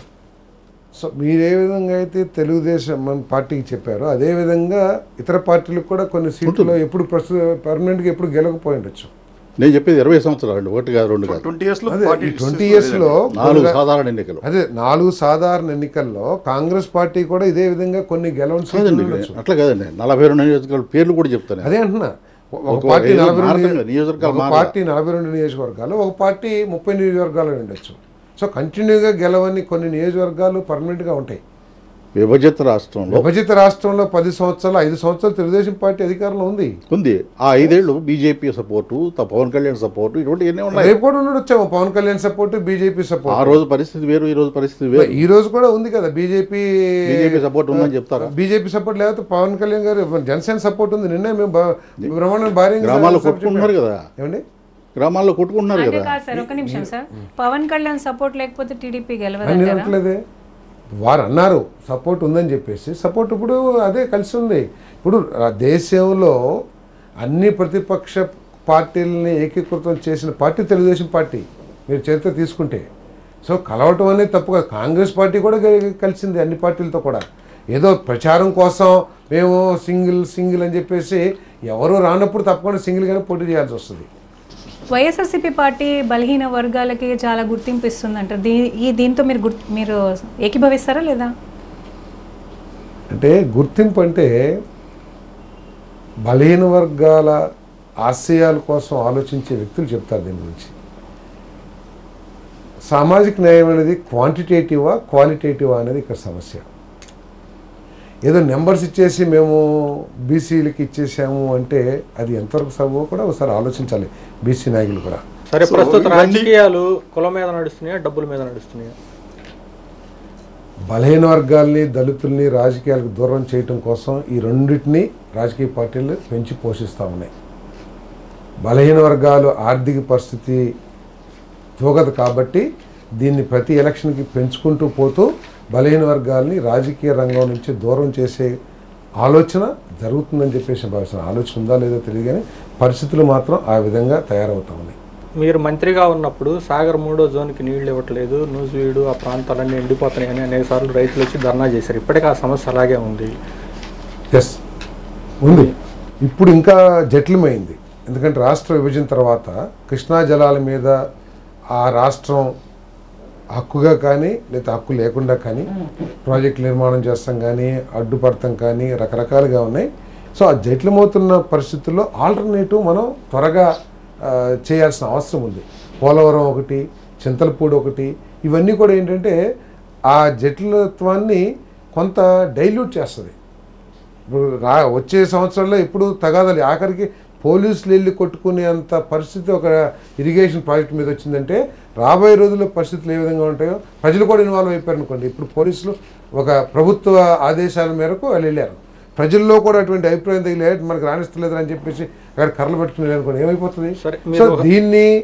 సో మీరు ఏ విధంగా అయితే తెలుగుదేశం మన పార్టీకి చెప్పారో అదే విధంగా ఇతర పార్టీలకు కూడా కొన్ని సీట్లు ఎప్పుడు ప్రస్తుత పర్మనెంట్గా ఎప్పుడు గెలకపోయి ఉండొచ్చు నేను చెప్పేది ఇరవై సంవత్సరాలు అండి ఒకటి కాదు రెండు కాదు ట్వంటీ ఇయర్స్లో అదే పార్టీ ఈ ట్వంటీ ఇయర్స్లో నాలుగు సాధారణ ఎన్నికలు అదే నాలుగు సాధారణ ఎన్నికల్లో కాంగ్రెస్ పార్టీ కూడా ఇదే విధంగా కొన్ని గెలవని సీట్లు కాదండి ఉండొచ్చు అట్లా కాదండి నలభై రెండు నియోజకవర్గాల పేర్లు కూడా చెప్తాను అదే అంటున్నా ఒక ఒక పార్టీ ఏదో నలభై రెండు మారుతుంది, నియోజకవర్గాలు ఒక మారలా. పార్టీ నలభై రెండు నియోజకవర్గాలు ఒక పార్టీ ముప్పై నియోజకవర్గాలు ఉండొచ్చు సో కంటిన్యూగా గెలవని కొన్ని నియోజకవర్గాలు పర్మనెంట్గా ఉంటాయి విభజిత రాష్ట్రంలో విభజిత రాష్ట్రంలో పది సంవత్సరాలు ఐదు సంవత్సరాలు తెలుగుదేశం పార్టీ అధికారంలో ఉంది ఉంది ఆ ఐదేళ్లు బీజేపీ సపోర్టు త- పవన్ కళ్యాణ్ సపోర్టు ఇటువంటి ఎన్ని ఉన్నాయి రేపు కూడా ఉండొచ్చాము పవన్ కళ్యాణ్ సపోర్ట్ బీజేపీ ఆ సపోర్ట్ రోజు పరిస్థితి వేరు ఈ రోజు పరిస్థితి వేరు ఈ రోజు కూడా ఉంది కదా బీజేపీ బీజేపీ సపోర్ట్ ఉందని చెప్తారా బీజేపీ సపోర్ట్ లేకపోతే పవన్ కళ్యాణ్ గారు జనసేన సపోర్ట్ ఉంది నిన్నే మేము బా- బ్రహ్మాండం భారీ గ్రామాల్లో కొట్టుకుంటున్నారు కదా ఏమండి గ్రామాల్లో కొట్టుకుంటున్నారు అంటే కదా కాదు సార్ ఒక నిమిషం సార్ పవన్ కళ్యాణ్ సపోర్ట్ లేకపోతే టీడీపీ అని నేను గెలవదంటారా అనట్లేదే వారు అన్నారు సపోర్ట్ ఉందని చెప్పేసి సపోర్ట్ ఇప్పుడు అదే కలిసి ఉంది ఇప్పుడు ఆ దేశంలో అన్ని ప్రతిపక్ష పార్టీలని ఏకీకృతం చేసిన పార్టీ తెలుగుదేశం పార్టీ మీరు చరిత్ర తీసుకుంటే సో కలవటం అనేది తప్పు కాదు కాంగ్రెస్ పార్టీ కూడా గె- కలిసింది అన్ని పార్టీలతో కూడా ఏదో ప్రచారం కోసం మేము సింగిల్ సింగిల్ అని చెప్పేసి ఎవరు రానప్పుడు తప్పకుండా సింగిల్గానే పోటీ చేయాల్సి వస్తుంది వైఎస్ఆర్సీపీ పార్టీ బలహీన వర్గాలకి చాలా గుర్తింపు ఇస్తుందంటారు దీ ఈ దీంతో మీరు గుర్తు మీరు ఏకీభవిస్తారా లేదా అంటే గుర్తింపు అంటే బలహీన వర్గాల ఆశయాల కోసం ఆలోచించే వ్యక్తులు చెప్తారు దీని గురించి సామాజిక న్యాయం అనేది క్వాంటిటేటివా క్వాలిటేటివా అనేది ఇక్కడ సమస్య ఏదో నెంబర్స్ ఇచ్చేసి మేము బీసీలకి ఇచ్చేసాము అంటే అది ఎంతవరకు సబబో కూడా ఒకసారి ఆలోచించాలి బీసీ నాయకులు కూడా సరే సో ప్రస్తుత ఇవన్నీ- రాజకీయాలు కులం మీద నడుస్తున్నాయా డబ్బుల మీద నడుస్తున్నాయా బలహీన వర్గాల్ని దళితుల్ని రాజకీయాలకు దూరం చేయటం కోసం ఈ రెండింటిని రాజకీయ పార్టీలు పెంచి పోషిస్తూ ఉన్నాయి బలహీన వర్గాలు ఆర్థిక పరిస్థితి తూగదు కాబట్టి దీన్ని ప్రతి ఎలక్షన్కి పెంచుకుంటూ పోతూ బలహీన వర్గాల్ని రాజకీయ రంగం నుంచి దూరం చేసే ఆలోచన జరుగుతుందని చెప్పేసి భావిస్తున్నాను ఆలోచన ఉందా లేదో తెలియదు కానీ పరిస్థితులు మాత్రం ఆ విధంగా తయారవుతా ఉన్నాయి మీరు మంత్రిగా ఉన్నప్పుడు సాగర్ మూడో జోన్కి నీళ్లు ఇవ్వట్లేదు నూజివీడు ఆ ప్రాంతాలన్నీ ఎండిపోతున్నాయని అనేక సార్లు రైతులు వచ్చి ధర్నా చేశారు ఇప్పటికీ ఆ సమస్య అలాగే ఉంది ఎస్ ఉంది ఇప్పుడు ఇంకా జటిలమైంది ఎందుకంటే రాష్ట్ర విభజన తర్వాత కృష్ణా జలాల మీద ఆ రాష్ట్రం హక్కుగా కానీ లేదా హక్కు లేకుండా కానీ ప్రాజెక్ట్ నిర్మాణం చేస్తాం కానీ అడ్డుపడతాం కానీ రకరకాలుగా ఉన్నాయి సో ఆ జటిలమవుతున్న పరిస్థితుల్లో ఆల్టర్నేటివ్ మనం త్వరగా ఆ, చేయాల్సిన అవసరం ఉంది పోలవరం ఒకటి చింతలపూడి ఒకటి ఇవన్నీ కూడా ఏంటంటే ఆ జటిలత్వాన్ని కొంత డైల్యూట్ చేస్తుంది ఇప్పుడు రా వచ్చే సంవత్సరంలో ఇప్పుడు తగాదాలి ఆఖరికి పోలీసులు వెళ్ళి కొట్టుకునేంత పరిస్థితి ఒక ఇరిగేషన్ ప్రాజెక్ట్ మీద వచ్చిందంటే రాబోయే రోజుల్లో పరిస్థితులు ఏ విధంగా ఉంటాయో ప్రజలు కూడా ఇన్వాల్వ్ అయిపోయారు అనుకోండి ఇప్పుడు పోలీసులు ఒక ప్రభుత్వ ఆదేశాల మేరకు వాళ్ళు వెళ్ళారు ప్రజల్లో కూడా అటువంటి అభిప్రాయం తగిలే మనకు రాణిస్తలేదు అని చెప్పేసి అక్కడ కర్రలు పెట్టుకుని అనుకోండి ఏమైపోతుంది సరే, సో మీరు ఒక- దీన్ని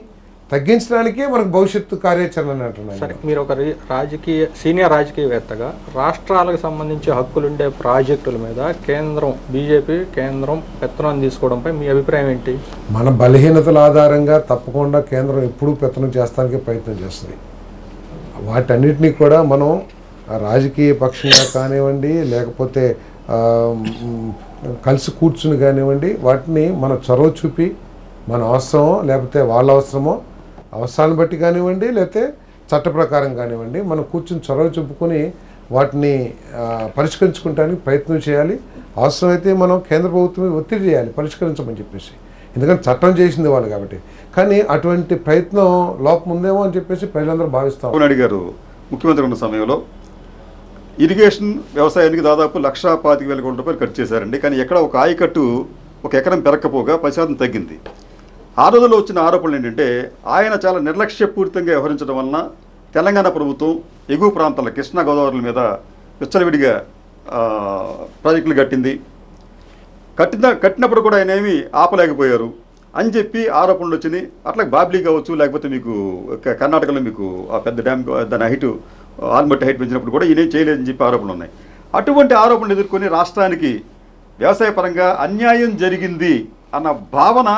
తగ్గించడానికే మనకు భవిష్యత్తు కార్యాచరణ అని అంటున్నాను సరే మీరు ఒక రి- రాజకీయ సీనియర్ రాజకీయవేత్తగా రాష్ట్రాలకు సంబంధించి హక్కులుండే ప్రాజెక్టుల మీద కేంద్రం బీజేపీ కేంద్రం పెత్తనం తీసుకోవడంపై మీ అభిప్రాయం ఏంటి మన బలహీనతల ఆధారంగా తప్పకుండా కేంద్రం ఎప్పుడూ పెత్తనం చేస్తానికి ప్రయత్నం చేస్తుంది వాటన్నిటినీ కూడా మనం ఆ రాజకీయ పక్షంగా కానివ్వండి లేకపోతే ఆ, మ్, కలిసి కూర్చుని కానివ్వండి వాటిని మన చొరవ చూపి మన అవసరమో లేకపోతే వాళ్ళ అవసరమో అవసరాన్ని బట్టి కానివ్వండి లేకపోతే చట్ట ప్రకారం కానివ్వండి మనం కూర్చుని చొరవ చూపుకొని వాటిని ఆ, పరిష్కరించుకుంటానికి ప్రయత్నం చేయాలి అవసరమైతే మనం కేంద్ర ప్రభుత్వం మీద ఒత్తిడి చేయాలి పరిష్కరించమని చెప్పేసి ఎందుకంటే చట్టం చేసింది వాళ్ళు కాబట్టి కానీ అటువంటి ప్రయత్నం లోపం ఉందేమో అని చెప్పేసి ప్రజలందరూ భావిస్తాం చంద్రబాబు నాయుడు గారు ముఖ్యమంత్రి ఉన్న సమయంలో ఇరిగేషన్ వ్యవసాయానికి దాదాపు లక్షా పాతిక వేల కోట్ల రూపాయలు ఖర్చు చేశారండి కానీ ఎక్కడ ఒక ఆయకట్టు ఒక ఎకరం పెరగకపోగా పది శాతం తగ్గింది ఆ రోజుల్లో వచ్చిన ఆరోపణలు ఏంటంటే ఆయన చాలా నిర్లక్ష్యపూరితంగా వ్యవహరించడం వలన తెలంగాణ ప్రభుత్వం ఎగువ ప్రాంతాల కృష్ణా గోదావరి మీద విచ్చలవిడిగా ఆ, ప్రాజెక్టులు కట్టింది కట్టిన కట్టినప్పుడు కూడా ఆయన ఏమీ ఆపలేకపోయారు అని చెప్పి ఆరోపణలు వచ్చినాయి అట్లా బాబ్లీ కావచ్చు లేకపోతే మీకు క- కర్ణాటకలో మీకు ఆ పెద్ద డ్యామ్ దాని హైట్ ఆల్మట్టి హైట్ పెంచినప్పుడు కూడా ఈయన చేయలేదని చెప్పి ఆరోపణలు ఉన్నాయి అటువంటి ఆరోపణలు ఎదుర్కొని రాష్ట్రానికి వ్యవసాయ పరంగా అన్యాయం జరిగింది అన్న భావన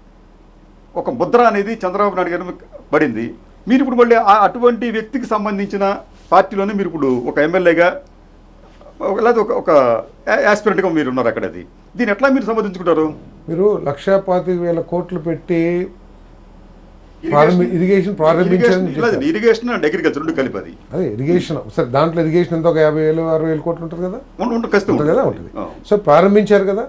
ఒక ముద్ర అనేది చంద్రబాబు నాయుడు గారి మీద పడింది మీరు ఇప్పుడు మళ్ళీ ఆ అటువంటి వ్యక్తికి సంబంధించిన పార్టీలోనే మీరు ఇప్పుడు ఒక ఎమ్మెల్యేగా ఒక- లేదా ఒక ఒక యాస్పిరెంట్గా మీరు ఉన్నారు అక్కడ అది దీన్ని ఎట్లా మీరు సంబంధించుకుంటారు మీరు లక్షా పాతిక వేల కోట్లు పెట్టి ప్రారంభి ఇరిగేషన్ ప్రారంభించారని ఇరిగేషన్- లేదు, చెప్పారు. ఇరిగేషన్ అండ్ అగ్రికల్చర్ రెండు కలిపి అది అదే ఇరిగేషన్ సరే దాంట్లో ఇరిగేషన్ ఎంత ఒక యాభై వేలు అరవై వేలు కోట్లు ఉంటుంది కదా ఉండు- ఉండు, ఖచ్చితంగా ఉంటుంది కదా ఉంటుంది. ఉంటుంది ఆ. సో ప్రారంభించారు కదా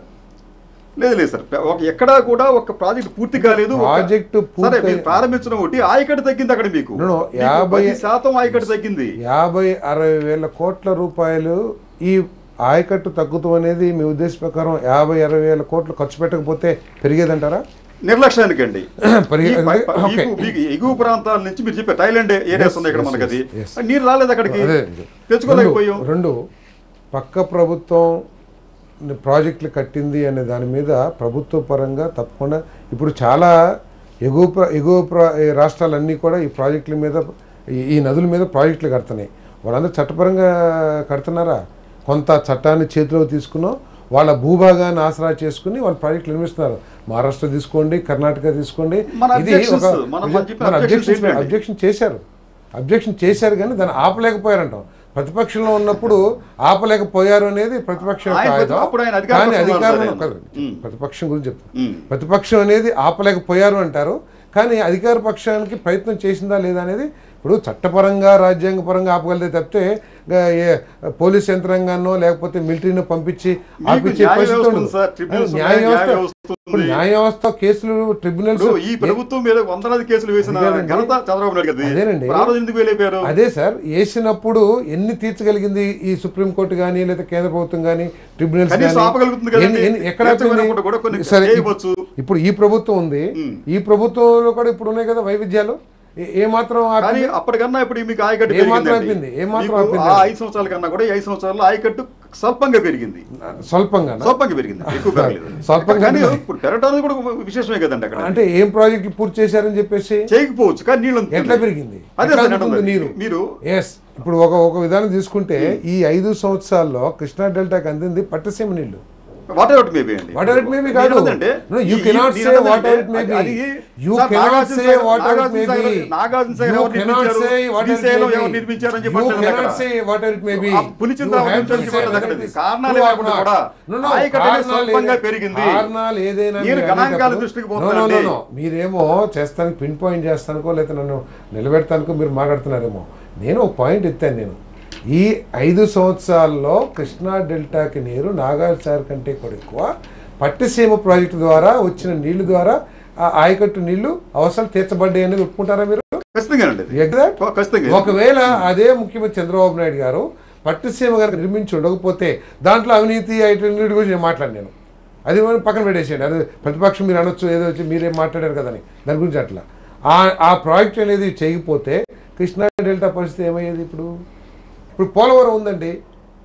లేదు లేదు సార్ ఒక ఎక్కడా కూడా ఒక ప్రాజెక్ట్ పూర్తి కాలేదు ఒక- ప్రాజెక్టు సరే పూర్తి- మీరు ప్రారంభించడం ఒకటి ఆయకట్టు తగ్గింది అక్కడ మీకు No, no, మీకు యాభై- పది శాతం ఆయకట్టు తగ్గింది యాభై అరవై వేల కోట్ల రూపాయలు ఈ ఆయకట్టు తగ్గుతాం అనేది మీ ఉద్దేశ ప్రకారం యాభై అరవై వేల కోట్లు ఖర్చు పెట్టకపోతే పెరిగేదంటారా నిర్లక్ష్యానికండి పెరిగే ఈ పై- పై- ఓకే. మీకు- మీకు ఎగువ ప్రాంతాల నుంచి మీరు చెప్పే థైలాండ్ ఏరియాస్ ఉన్నాయి ఇక్కడ yes, మనకి అది yes, నీరు రాలేదు అక్కడికి అదే తెచ్చుకోలేకపోయాం రెండు- రెండు పక్క ప్రభుత్వం ప్రాజెక్టులు కట్టింది అనే దాని మీద ప్రభుత్వ పరంగా తప్పకుండా ఇప్పుడు చాలా ఎగువ ప్ర ఎగువ ప్ర ఈ రాష్ట్రాలన్నీ కూడా ఈ ప్రాజెక్టుల మీద ఈ- ఈ నదుల మీద ప్రాజెక్టులు కడుతున్నాయి వాళ్ళందరూ చట్టపరంగా కడుతున్నారా కొంత చట్టాన్ని చేతిలో తీసుకున్నాం వాళ్ళ భూభాగాన్ని ఆసరా చేసుకుని వాళ్ళు ప్రాజెక్టులు నిర్మిస్తున్నారు మహారాష్ట్ర తీసుకోండి కర్ణాటక తీసుకోండి మన ఇది objections, ఒక మన- మన చెప్పిన మన objections objections ఏంటండి? అబ్జెక్షన్ చేశారు అబ్జెక్షన్ చేశారు కానీ దాన్ని ఆపలేకపోయారంటాం ప్రతిపక్షంలో ఉన్నప్పుడు ఆపలేకపోయారు అనేది ప్రతిపక్షం యొక్క ఆయన ఆయుధం అప్పుడు ఆయన అధికార కానీ పక్షంలో అధికారంలో ఉన్నారు కాదు ఆయన. ఉమ్. ప్రతిపక్షం గురించి చెప్తాను ఉమ్. ప్రతిపక్షం అనేది ఆపలేకపోయారు అంటారు కానీ అధికార పక్షానికి ప్రయత్నం చేసిందా లేదా అనేది ఇప్పుడు చట్టపరంగా రాజ్యాంగపరంగా ఆపగలితే తప్పితే ఇంకా ఏ పోలీస్ యంత్రాంగాన్నో లేకపోతే మిలిటరీనో పంపించి మీకు ఆపించే న్యాయ పరిస్థితి వ్యవస్థ ఉండదు. ఉంది సార్, ట్రిబ్యునల్స్ న్యాయ ఉన్నాయి, వ్యవస్థ న్యాయ వ్యవస్థ ఇప్పుడు ఉంది. న్యాయ వ్యవస్థ కేసులు ట్రిబ్యునల్స్ ఇప్పుడు ఈ ప్రభుత్వం మీద వందలాది కేసులు వేసిన అది కాదండి. ఘనత చంద్రబాబు నాయుడు గారిది. అదేనండి. ఇప్పుడు ఆ రోజు ఎందుకు వెళ్ళిపోయారు అదే సార్ వేసినప్పుడు ఎన్ని తీర్చగలిగింది ఈ సుప్రీంకోర్టు కానీ లేదా కేంద్ర ప్రభుత్వం కానీ ట్రిబ్యునల్స్ కనీసం కానీ ఆపగలుగుతుంది కదండి. ఎన్ని- ఎన్ని- ఎక్కడ తీర్చకపోయినా ఆపింది? కూడా కొన్ని సరే చేయవచ్చు. ఇప్పుడు ఈ ప్రభుత్వం ఉంది ఉమ్. ఈ ప్రభుత్వంలో కూడా ఇప్పుడు ఉన్నాయి కదా వైవిధ్యాలు ఏ- ఏ మాత్రం కానీ ఆపింది? అప్పటికన్నా ఇప్పుడు మీకు ఆయకట్టు ఏ మాత్రం పెరిగిందండి. అయిపోయింది? ఏ మాత్రం మీకు అయిపోయింది? ఆ ఐదు సంవత్సరాల కన్నా కూడా ఈ ఐదు సంవత్సరాల్లో ఆయకట్టు స్వల్పంగా పెరిగింది స్వల్పంగా స్వల్పంగా పెరిగింది ఎక్కువ పెరగలేదు స్వల్పంగా కానీ పెరిగింది. ఇప్పుడు పెరగడానికి కూడా ఒక విశేషమే కదండి అక్కడ అంటే ఏం ప్రాజెక్టులు పూర్తి చేశారని చెప్పేసి చేయకపోవచ్చు కానీ నీళ్ళు అందుతున్నాయి. ఎట్లా పెరిగింది అదే ఎట్లా సార్ అందుతుంది అంటున్నది. నీరు మీరు ఎస్ ఇప్పుడు ఒక ఒక విధానం తీసుకుంటే ఈ ఐదు సంవత్సరాల్లో కృష్ణా డెల్టాకి అందింది పట్టసీమ నీళ్లు whatever it may be అండి What ever it may be కాదు. నేనేంటంటే, No, you ఈ- cannot ఈ- say నేనేంటంటే, what ever it may be. అది- You sir, cannot Nagarjuna say Sagar- what ever it Nagarjuna may Sagar- be. Nagarjuna Sagar You ఎవరు cannot నిర్మించారు? say what ever it Srisailam may ఎవరు be. నిర్మించారని You చెప్పట్లేదు cannot అక్కడ. say whatever it may be. ఆ పులిచింత You have to అవన్నీ say చెప్పట్లేదు whether అక్కడ. it is కారణాలు true or ఏమైనా not. కూడా No, no, ఆయకట్టు అనేది కారణాలు స్వల్పంగా ఏదే- పెరిగింది. కారణాలు ఏదైనా మీరు మీరు గణాంకాల అనేటప్పుడు- దృష్టికి No, no, no, పోతున్నారండి. no. మీరేమో చేస్తానికి పిన్ పాయింట్ చేస్తానికో లేకపోతే నన్ను నిలబెడతానికో మీరు మాట్లాడుతున్నారేమో నేను ఒక పాయింట్ ఎత్తాను నేను ఈ ఐదు సంవత్సరాల్లో కృష్ణా డెల్టాకి నీరు నాగార్జున కంటే కూడా ఎక్కువ పట్టిసీమ ప్రాజెక్టు ద్వారా వచ్చిన నీళ్లు ద్వారా ఆ ఆయకట్టు నీళ్లు అవసరాలు తీర్చబడ్డాయి అనేది ఒప్పుకుంటారా మీరు ఖచ్చితంగానండి అది. Exact? ఖచ్చితంగా ఒకవేళ అదే ముఖ్యమంత్రి చంద్రబాబు నాయుడు గారు పట్టుసీమ గారు నిర్మించి ఉండకపోతే దాంట్లో అవినీతి ఐటీ గురించి నేను మాట్లాడినాను అది మనం పక్కన పెట్టేసేయండి అది ప్రతిపక్షం మీరు అనొచ్చు ఏదో వచ్చి మీరేం మాట్లాడారు కదని దాని గురించి అట్లా ఆ ఆ ప్రాజెక్ట్ అనేది చేయకపోతే కృష్ణా డెల్టా పరిస్థితి ఏమయ్యేది ఇప్పుడు ఇప్పుడు పోలవరం ఉందండి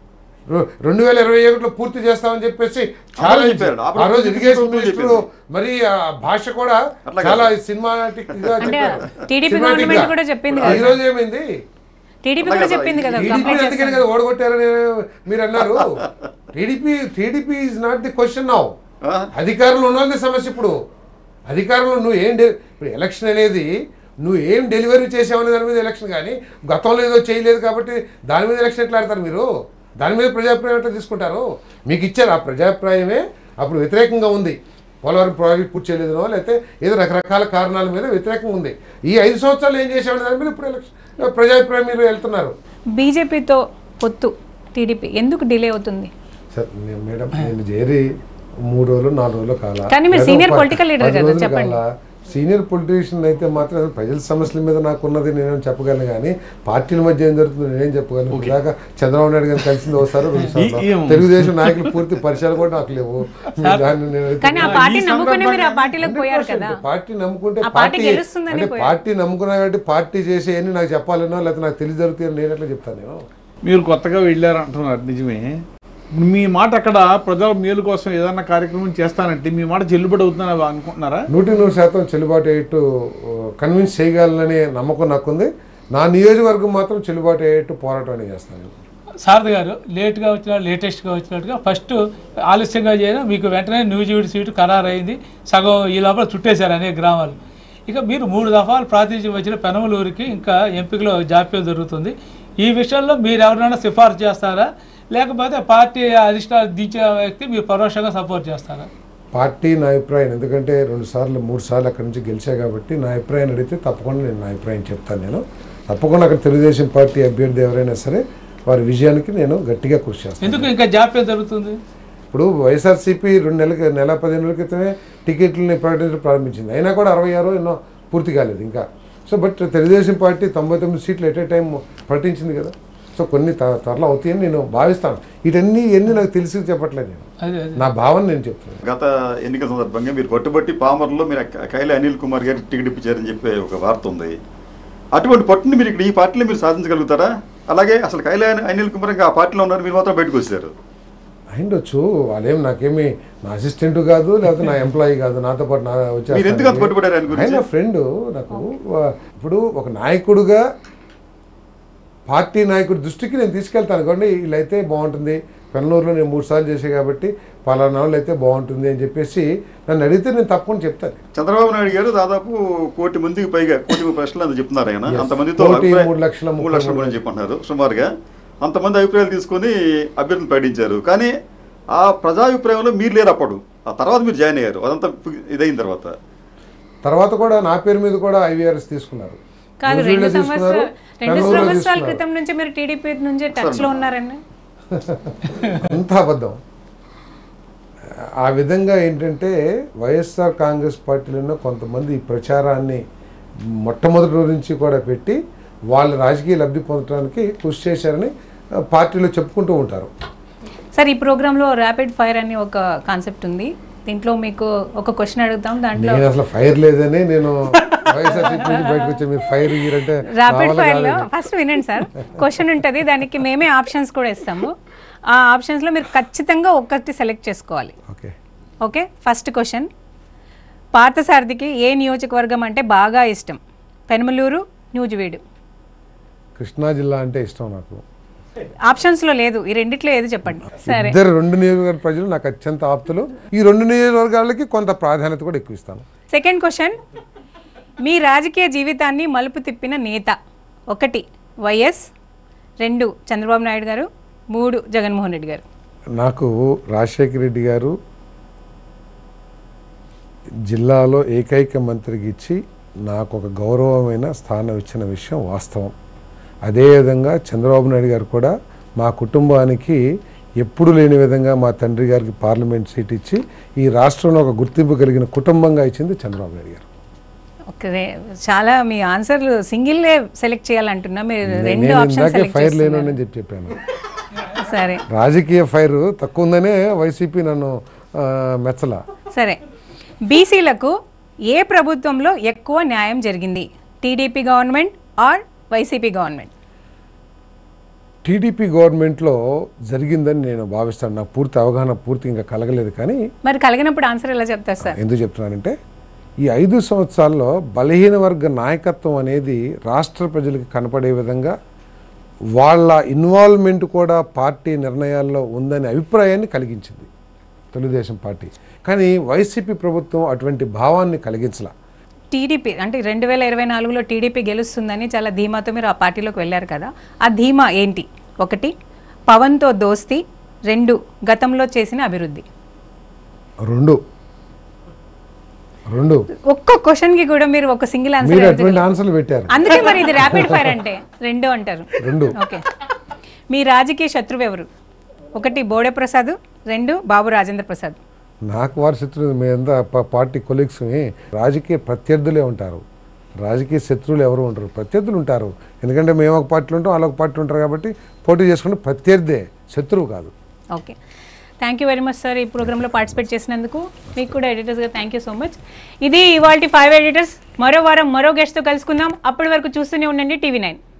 రె- రెండు వేల ఇరవై ఒకటిలో పూర్తి చేస్తామని చెప్పేసి చాలా అందరూ చెప్పారు. ఆ రోజు ఇరిగేషన్ అందరూ మినిస్టర్ చెప్పింది. మరి ఆ భాష కూడా అట్లా చాలా కాదు. సినిమాటిక్ గా అంటే చెప్పారు TDP Cinematic గవర్నమెంట్ గా. కూడా చెప్పింది ఈ కదా. రోజు ఏమైంది టీడీపీ అలాగే కూడా సార్, చెప్పింది కదా టీడీపీ కంప్లైంట్ అందుకని చేస్తాను కదా ఓడగొట్టారని మీరు అన్నారు TDP TDP is not the question now ఆ? అధికారంలో ఉన్నది సమస్య ఇప్పుడు అధికారంలో నువ్వు ఏం డె- ఇప్పుడు ఎలక్షన్ అనేది నువ్వు ఏం డెలివరీ చేసావనే దాని మీద ఎలక్షన్ కానీ గతంలో ఏదో చేయలేదు కాబట్టి దాని మీద ఎలక్షన్ ఎట్లా ఆడతారు మీరు దాని మీద ప్రజాభిప్రాయం ఎట్లా తీసుకుంటారు మీకు ఇచ్చారు ఆ ప్రజాభిప్రాయమే అప్పుడు వ్యతిరేకంగా ఉంది పోలవరం ప్రాజెక్ట్ పూర్తి చేయలేదనో లేకపోతే ఏదో రకరకాల కారణాల మీద వ్యతిరేకంగా ఉంది ఈ ఐదు సంవత్సరాలు ఏం చేసామనే దాని మీద ఇప్పుడు ఎలక్షన్ ప్రజాభిప్రాయం మీరు వెళ్తున్నారు బీజేపీతో పొత్తు టీడీపీ ఎందుకు డిలే అవుతుంది సార్ నేను మేడం నేను చేరి మూడు రోజులు నాలుగు రోజులు కాల కానీ మీరు లేదా senior ప- political leader పది కదా, రోజులు చెప్పండి. కాలా. సీనియర్ పొలిటీషియన్ అయితే మాత్రం ప్రజల సమస్యల మీద నాకు ఉన్నది నేనేం చెప్పగలను కానీ పార్టీల మధ్య ఏం జరుగుతుందో నేనేం చెప్పగలను ఇప్పుడు దాకా చంద్రబాబు నాయుడు గారిని కలిసింది ఒకసారి రెండు సార్లు ఈ- ఈ- తెలుగుదేశం నాయకులు పూర్తి పరిచయాలు కూడా నాకు లేవు దాన్ని నేను అయితే- కానీ ఆ పార్టీ ఈ నమ్ముకునే మీరు ఆ సందర్భంగా పార్టీలోకి పోయారు 100% కదా పార్టీ నమ్ముకుంటే ఆ పార్టీ పార్టీ గెలుస్తుందని అంటే పోయారు. పార్టీ నమ్ముకున్నా కాబట్టి పార్టీ చేసేయని నాకు చెప్పాలనో లేకపోతే నాకు తెలిసి జరుగుతాయని నేను ఎట్లా చెప్తాను నేను మీరు కొత్తగా వెళ్ళారు అంటున్నారు నిజమే ఇప్పుడు మీ మాట అక్కడ ప్రజల మేలు కోసం ఏదన్నా కార్యక్రమం చేస్తానంటే మీ మాట చెల్లుబడి అవుతుందని అనుకుంటున్నారా నూటికి నూరు శాతం చెల్లుబాటు అయ్యేట్టు కన్విన్స్ చేయగలననే నమ్మకం నాకుంది నా నియోజకవర్గం మాత్రం చెల్లుబాటు అయ్యేట్టు పోరాటం అనేది చేస్తాను సారథి గారు లేట్గా వచ్చిన లేటెస్ట్గా వచ్చినట్టుగా ఫస్ట్ ఆలస్యంగా చేయడం మీకు వెంటనే న్యూజివీడ్ సీటు ఖరారైంది సగం ఈ లోపల చుట్టేశారు అనేక గ్రామాలు ఇక మీరు మూడు దఫాలు ప్రాతినిధ్యం వచ్చిన పెనమలూరుకి ఇంకా ఎంపికలో జాప్యం జరుగుతుంది ఈ విషయంలో మీరు ఎవరైనా సిఫార్సు చేస్తారా లేకపోతే పార్టీ అధిష్టానం దించే వ్యక్తి మీరు పరోక్షంగా సపోర్ట్ చేస్తారా పార్టీ నా అభిప్రాయం ఎందుకంటే రెండు సార్లు మూడు సార్లు అక్కడి నుంచి గెలిచా కాబట్టి నా అభిప్రాయం అడిగితే తప్పకుండా నేను నా అభిప్రాయం చెప్తాను నేను తప్పకుండా అక్కడ తెలుగుదేశం పార్టీ అభ్యర్థి ఎవరైనా సరే వారి విజయానికి నేను గట్టిగా కృషి చేస్తాను ఎందుకు ఇంకా జాప్యం జరుగుతుంది ఇప్పుడు వైఎస్ఆర్సీపీ రెండు నెలల నెల పదిహేను నెలల క్రితమే టికెట్లని ప్రకటించడం ప్రారంభించింది అయినా కూడా అరవై ఆరు ఎన్నో పూర్తి కాలేదు ఇంకా సో బట్ తెలుగుదేశం పార్టీ తొంభై తొమ్మిది సీట్లు ఎట్ ఏ టైం ప్రకటించింది కదా సో కొన్ని త- త్వరలో అవుతాయని నేను భావిస్తాను వీటన్నీ ఇవన్నీ నాకు తెలిసి చెప్పట్లేదు నేను అదే అదే నా భావన నేను చెప్తున్నాను గత ఎన్నికల సందర్భంగా మీరు పట్టుబట్టి పామర్లో మీరు క- కైల అనిల్ కుమార్ గారికి టికెట్ ఇప్పించారని చెప్పే ఒక వార్త ఉంది అటువంటి పట్టుని మీరు ఇక్కడ ఈ పార్టీలో మీరు సాధించగలుగుతారా అలాగే అసలు కైల అనిల్ కుమార్ ఇంకా ఆ పార్టీలో ఉన్నారు మీరు మాత్రం బయటకు వచ్చారు అయిండొచ్చు వాళ్ళేం నాకేమి నా అసిస్టెంట్ కాదు లేకపోతే నా ఎంప్లాయీ కాదు నాతో పాటు నా మీరు ఎందుకు అంత పట్టుబట్టారు ఆయన గురించి? ఆయన ఫ్రెండ్ నాకు వా- ఇప్పుడు ఒక నాయకుడుగా పార్టీ నాయకుడి దృష్టికి నేను తీసుకెళ్తాను కాబట్టి వీళ్ళైతే బాగుంటుంది పెన్నూరులో నేను మూడు సార్లు చేసే కాబట్టి పలానా వాళ్ళు అయితే బాగుంటుంది అని చెప్పేసి నన్ను అడిగితే నేను తప్పకుండా చెప్తాను చంద్రబాబు నాయుడు గారు దాదాపు కోటి మందికి పైగా కోటి ముప్పై లక్షలు అని చెప్తున్నారు ఆయన Yes. అంతమందితో కోటి, అభిప్రాయ- మూడు లక్షల మూడు ముప్పై లక్షల మూడు. మంది చెప్పంటున్నారు సుమారుగా అంతమంది అభిప్రాయాలు తీసుకొని అభ్యర్థిని ప్రకటించారు కానీ ఆ ప్రజాభిప్రాయంలో మీరు లేరు అప్పుడు ఆ తర్వాత మీరు జాయిన్ అయ్యారు అదంతా ఇదైన తర్వాత తర్వాత కూడా నా పేరు మీద కూడా ఐవీఆర్ఎస్ తీసుకున్నారు కాదు రెండు న్యూజిలాండ్లో సంవత్సరాలు తీసుకున్నారు, రెండు బెంగళూరులో సంవత్సరాల తీసుకున్నారు. క్రితం నుంచి మీరు టీడీపీ నుంచి టచ్ లో ఉన్నారండి అంత అబద్ధం ఆ విధంగా ఏంటంటే వైఎస్ఆర్ కాంగ్రెస్ పార్టీలో కొంతమంది ఈ ప్రచారాన్ని మొట్టమొదటి రోజు నుంచి కూడా పెట్టి వాళ్ళ రాజకీయ లబ్ధి పొందడానికి కృషి చేశారని ఆ, పార్టీలో చెప్పుకుంటూ ఉంటారు సార్ ఈ ప్రోగ్రాంలో ర్యాపిడ్ ఫైర్ అని ఒక కాన్సెప్ట్ ఉంది దీంట్లో మీకు ఒక క్వశ్చన్ అడుగుతాం దాంట్లో నేను అసలు ఫైర్ లేదని నేను వైఎస్ఆర్ నుంచి బయటకు వచ్చి మీరు ఫైర్ ఇయ్యారంటే ర్యాపిడ్ నా వల్ల ఫైర్ లో కాదు. ఫస్ట్ వినండి సార్ క్వశ్చన్ ఉంటుంది దానికి మేమే ఆప్షన్స్ కూడా ఇస్తాము ఆ ఆప్షన్స్ లో మీరు ఖచ్చితంగా ఒక్కటి సెలెక్ట్ చేసుకోవాలి ఓకే ఓకే ఫస్ట్ క్వశ్చన్ పార్థసారథికి ఏ నియోజకవర్గం అంటే బాగా ఇష్టం పెనమలూరు న్యూజివీడు కృష్ణా జిల్లా అంటే ఇష్టం నాకు ఆప్షన్స్ లో లేదు ఈ రెండిట్లో ఏది చెప్పండి సరే ఇద్దరు రెండు నియోజకవర్గ ప్రజలు నాకు అత్యంత ఆప్తులు ఈ రెండు నియోజకవర్గాలకి కొంత ప్రాధాన్యత కూడా ఎక్కువ ఇస్తాను సెకండ్ క్వశ్చన్ మీ రాజకీయ జీవితాన్ని మలుపు తిప్పిన నేత ఒకటి వైఎస్ రెండు చంద్రబాబు నాయుడు గారు మూడు జగన్మోహన్ రెడ్డి గారు నాకు రాజశేఖర రెడ్డి గారు జిల్లాలో ఏకైక మంత్రికి ఇచ్చి నాకు ఒక గౌరవమైన స్థానం ఇచ్చిన విషయం వాస్తవం అదేవిధంగా చంద్రబాబు నాయుడు గారు కూడా మా కుటుంబానికి ఎప్పుడు లేని విధంగా మా తండ్రి గారికి పార్లమెంట్ సీట్ ఇచ్చి ఈ రాష్ట్రంలో ఒక గుర్తింపు కలిగిన కుటుంబంగా ఇచ్చింది చంద్రబాబు నాయుడు గారు ఓకే చాలా మీ ఆన్సర్లు సింగిల్ సెలెక్ట్ చేయాలంటున్నా మీరు రెండు నేను ఆప్షన్ ఇందాకే సెలెక్ట్ ఫైర్ లేను చేస్తున్నారు అని చెప్పి చెప్పాను సరే రాజకీయ ఫైర్ తక్కువ ఉందనే వైసీపీ నన్ను ఆ, మెచ్చలా సరే బీసీలకు ఏ ప్రభుత్వంలో ఎక్కువ న్యాయం జరిగింది TDP government or YCP government TDP గవర్నమెంట్లో జరిగిందని నేను భావిస్తాను నాకు పూర్తి అవగాహన పూర్తి ఇంకా కలగలేదు కానీ మరి కలిగినప్పుడు ఆన్సర్ ఎలా చెప్తారు సార్ ఎందుకు చెప్తున్నానంటే ఈ ఐదు సంవత్సరాల్లో బలహీన వర్గ నాయకత్వం అనేది రాష్ట్ర ప్రజలకు కనపడే విధంగా వాళ్ళ ఇన్వాల్వ్మెంట్ కూడా పార్టీ నిర్ణయాల్లో ఉందనే అభిప్రాయాన్ని కలిగించింది తెలుగుదేశం పార్టీ కానీ వైసీపీ ప్రభుత్వం అటువంటి భావాన్ని కలిగించలా టీడీపీ అంటే రెండు వేల ఇరవై నాలుగులో టీడీపీ గెలుస్తుందని చాలా ధీమాతో మీరు ఆ పార్టీలోకి వెళ్ళారు కదా ఆ ధీమా ఏంటి ఒకటి పవన్తో దోస్తి రెండు గతంలో చేసిన అభివృద్ధి రెండు రెండు ఒక్క క్వశ్చన్కి కూడా మీరు ఒక సింగిల్ మీరు ఆన్సర్ అటువంటి ఆన్సర్లు పెట్టారు అందుకే మరి ఇది ర్యాపిడ్ ఫైర్ అంటే రెండు అంటారు రెండు ఓకే మీ రాజకీయ శత్రువు ఎవరు ఒకటి బోడే ప్రసాద్ రెండు బాబు రాజేంద్ర ప్రసాద్ నాకు వారి శత్రువు మేమంతా ప- పార్టీ కొలీగ్స్ రాజకీయ ప్రత్యర్థులే ఉంటారు రాజకీయ శత్రువులు ఎవరు ఉంటారు ప్రత్యర్థులు ఉంటారు ఎందుకంటే మేము ఒక పార్టీలో ఉంటాం వాళ్ళు ఒక పార్టీ ఉంటారు కాబట్టి పోటీ చేసుకుంటే ప్రత్యర్థే శత్రువు కాదు okay thank you very much sir ఈ ప్రోగ్రాంలో పార్టిసిపేట్ చేసినందుకు మీకు కూడా ఎడిటర్స్గా థ్యాంక్ యూ సో మచ్ ఇది ఇవాళ ఫైవ్ ఎడిటర్స్ మరో వారం మరో గెస్ట్తో కలుసుకుందాం అప్పటి వరకు చూస్తూనే ఉండండి టీవీ నైన్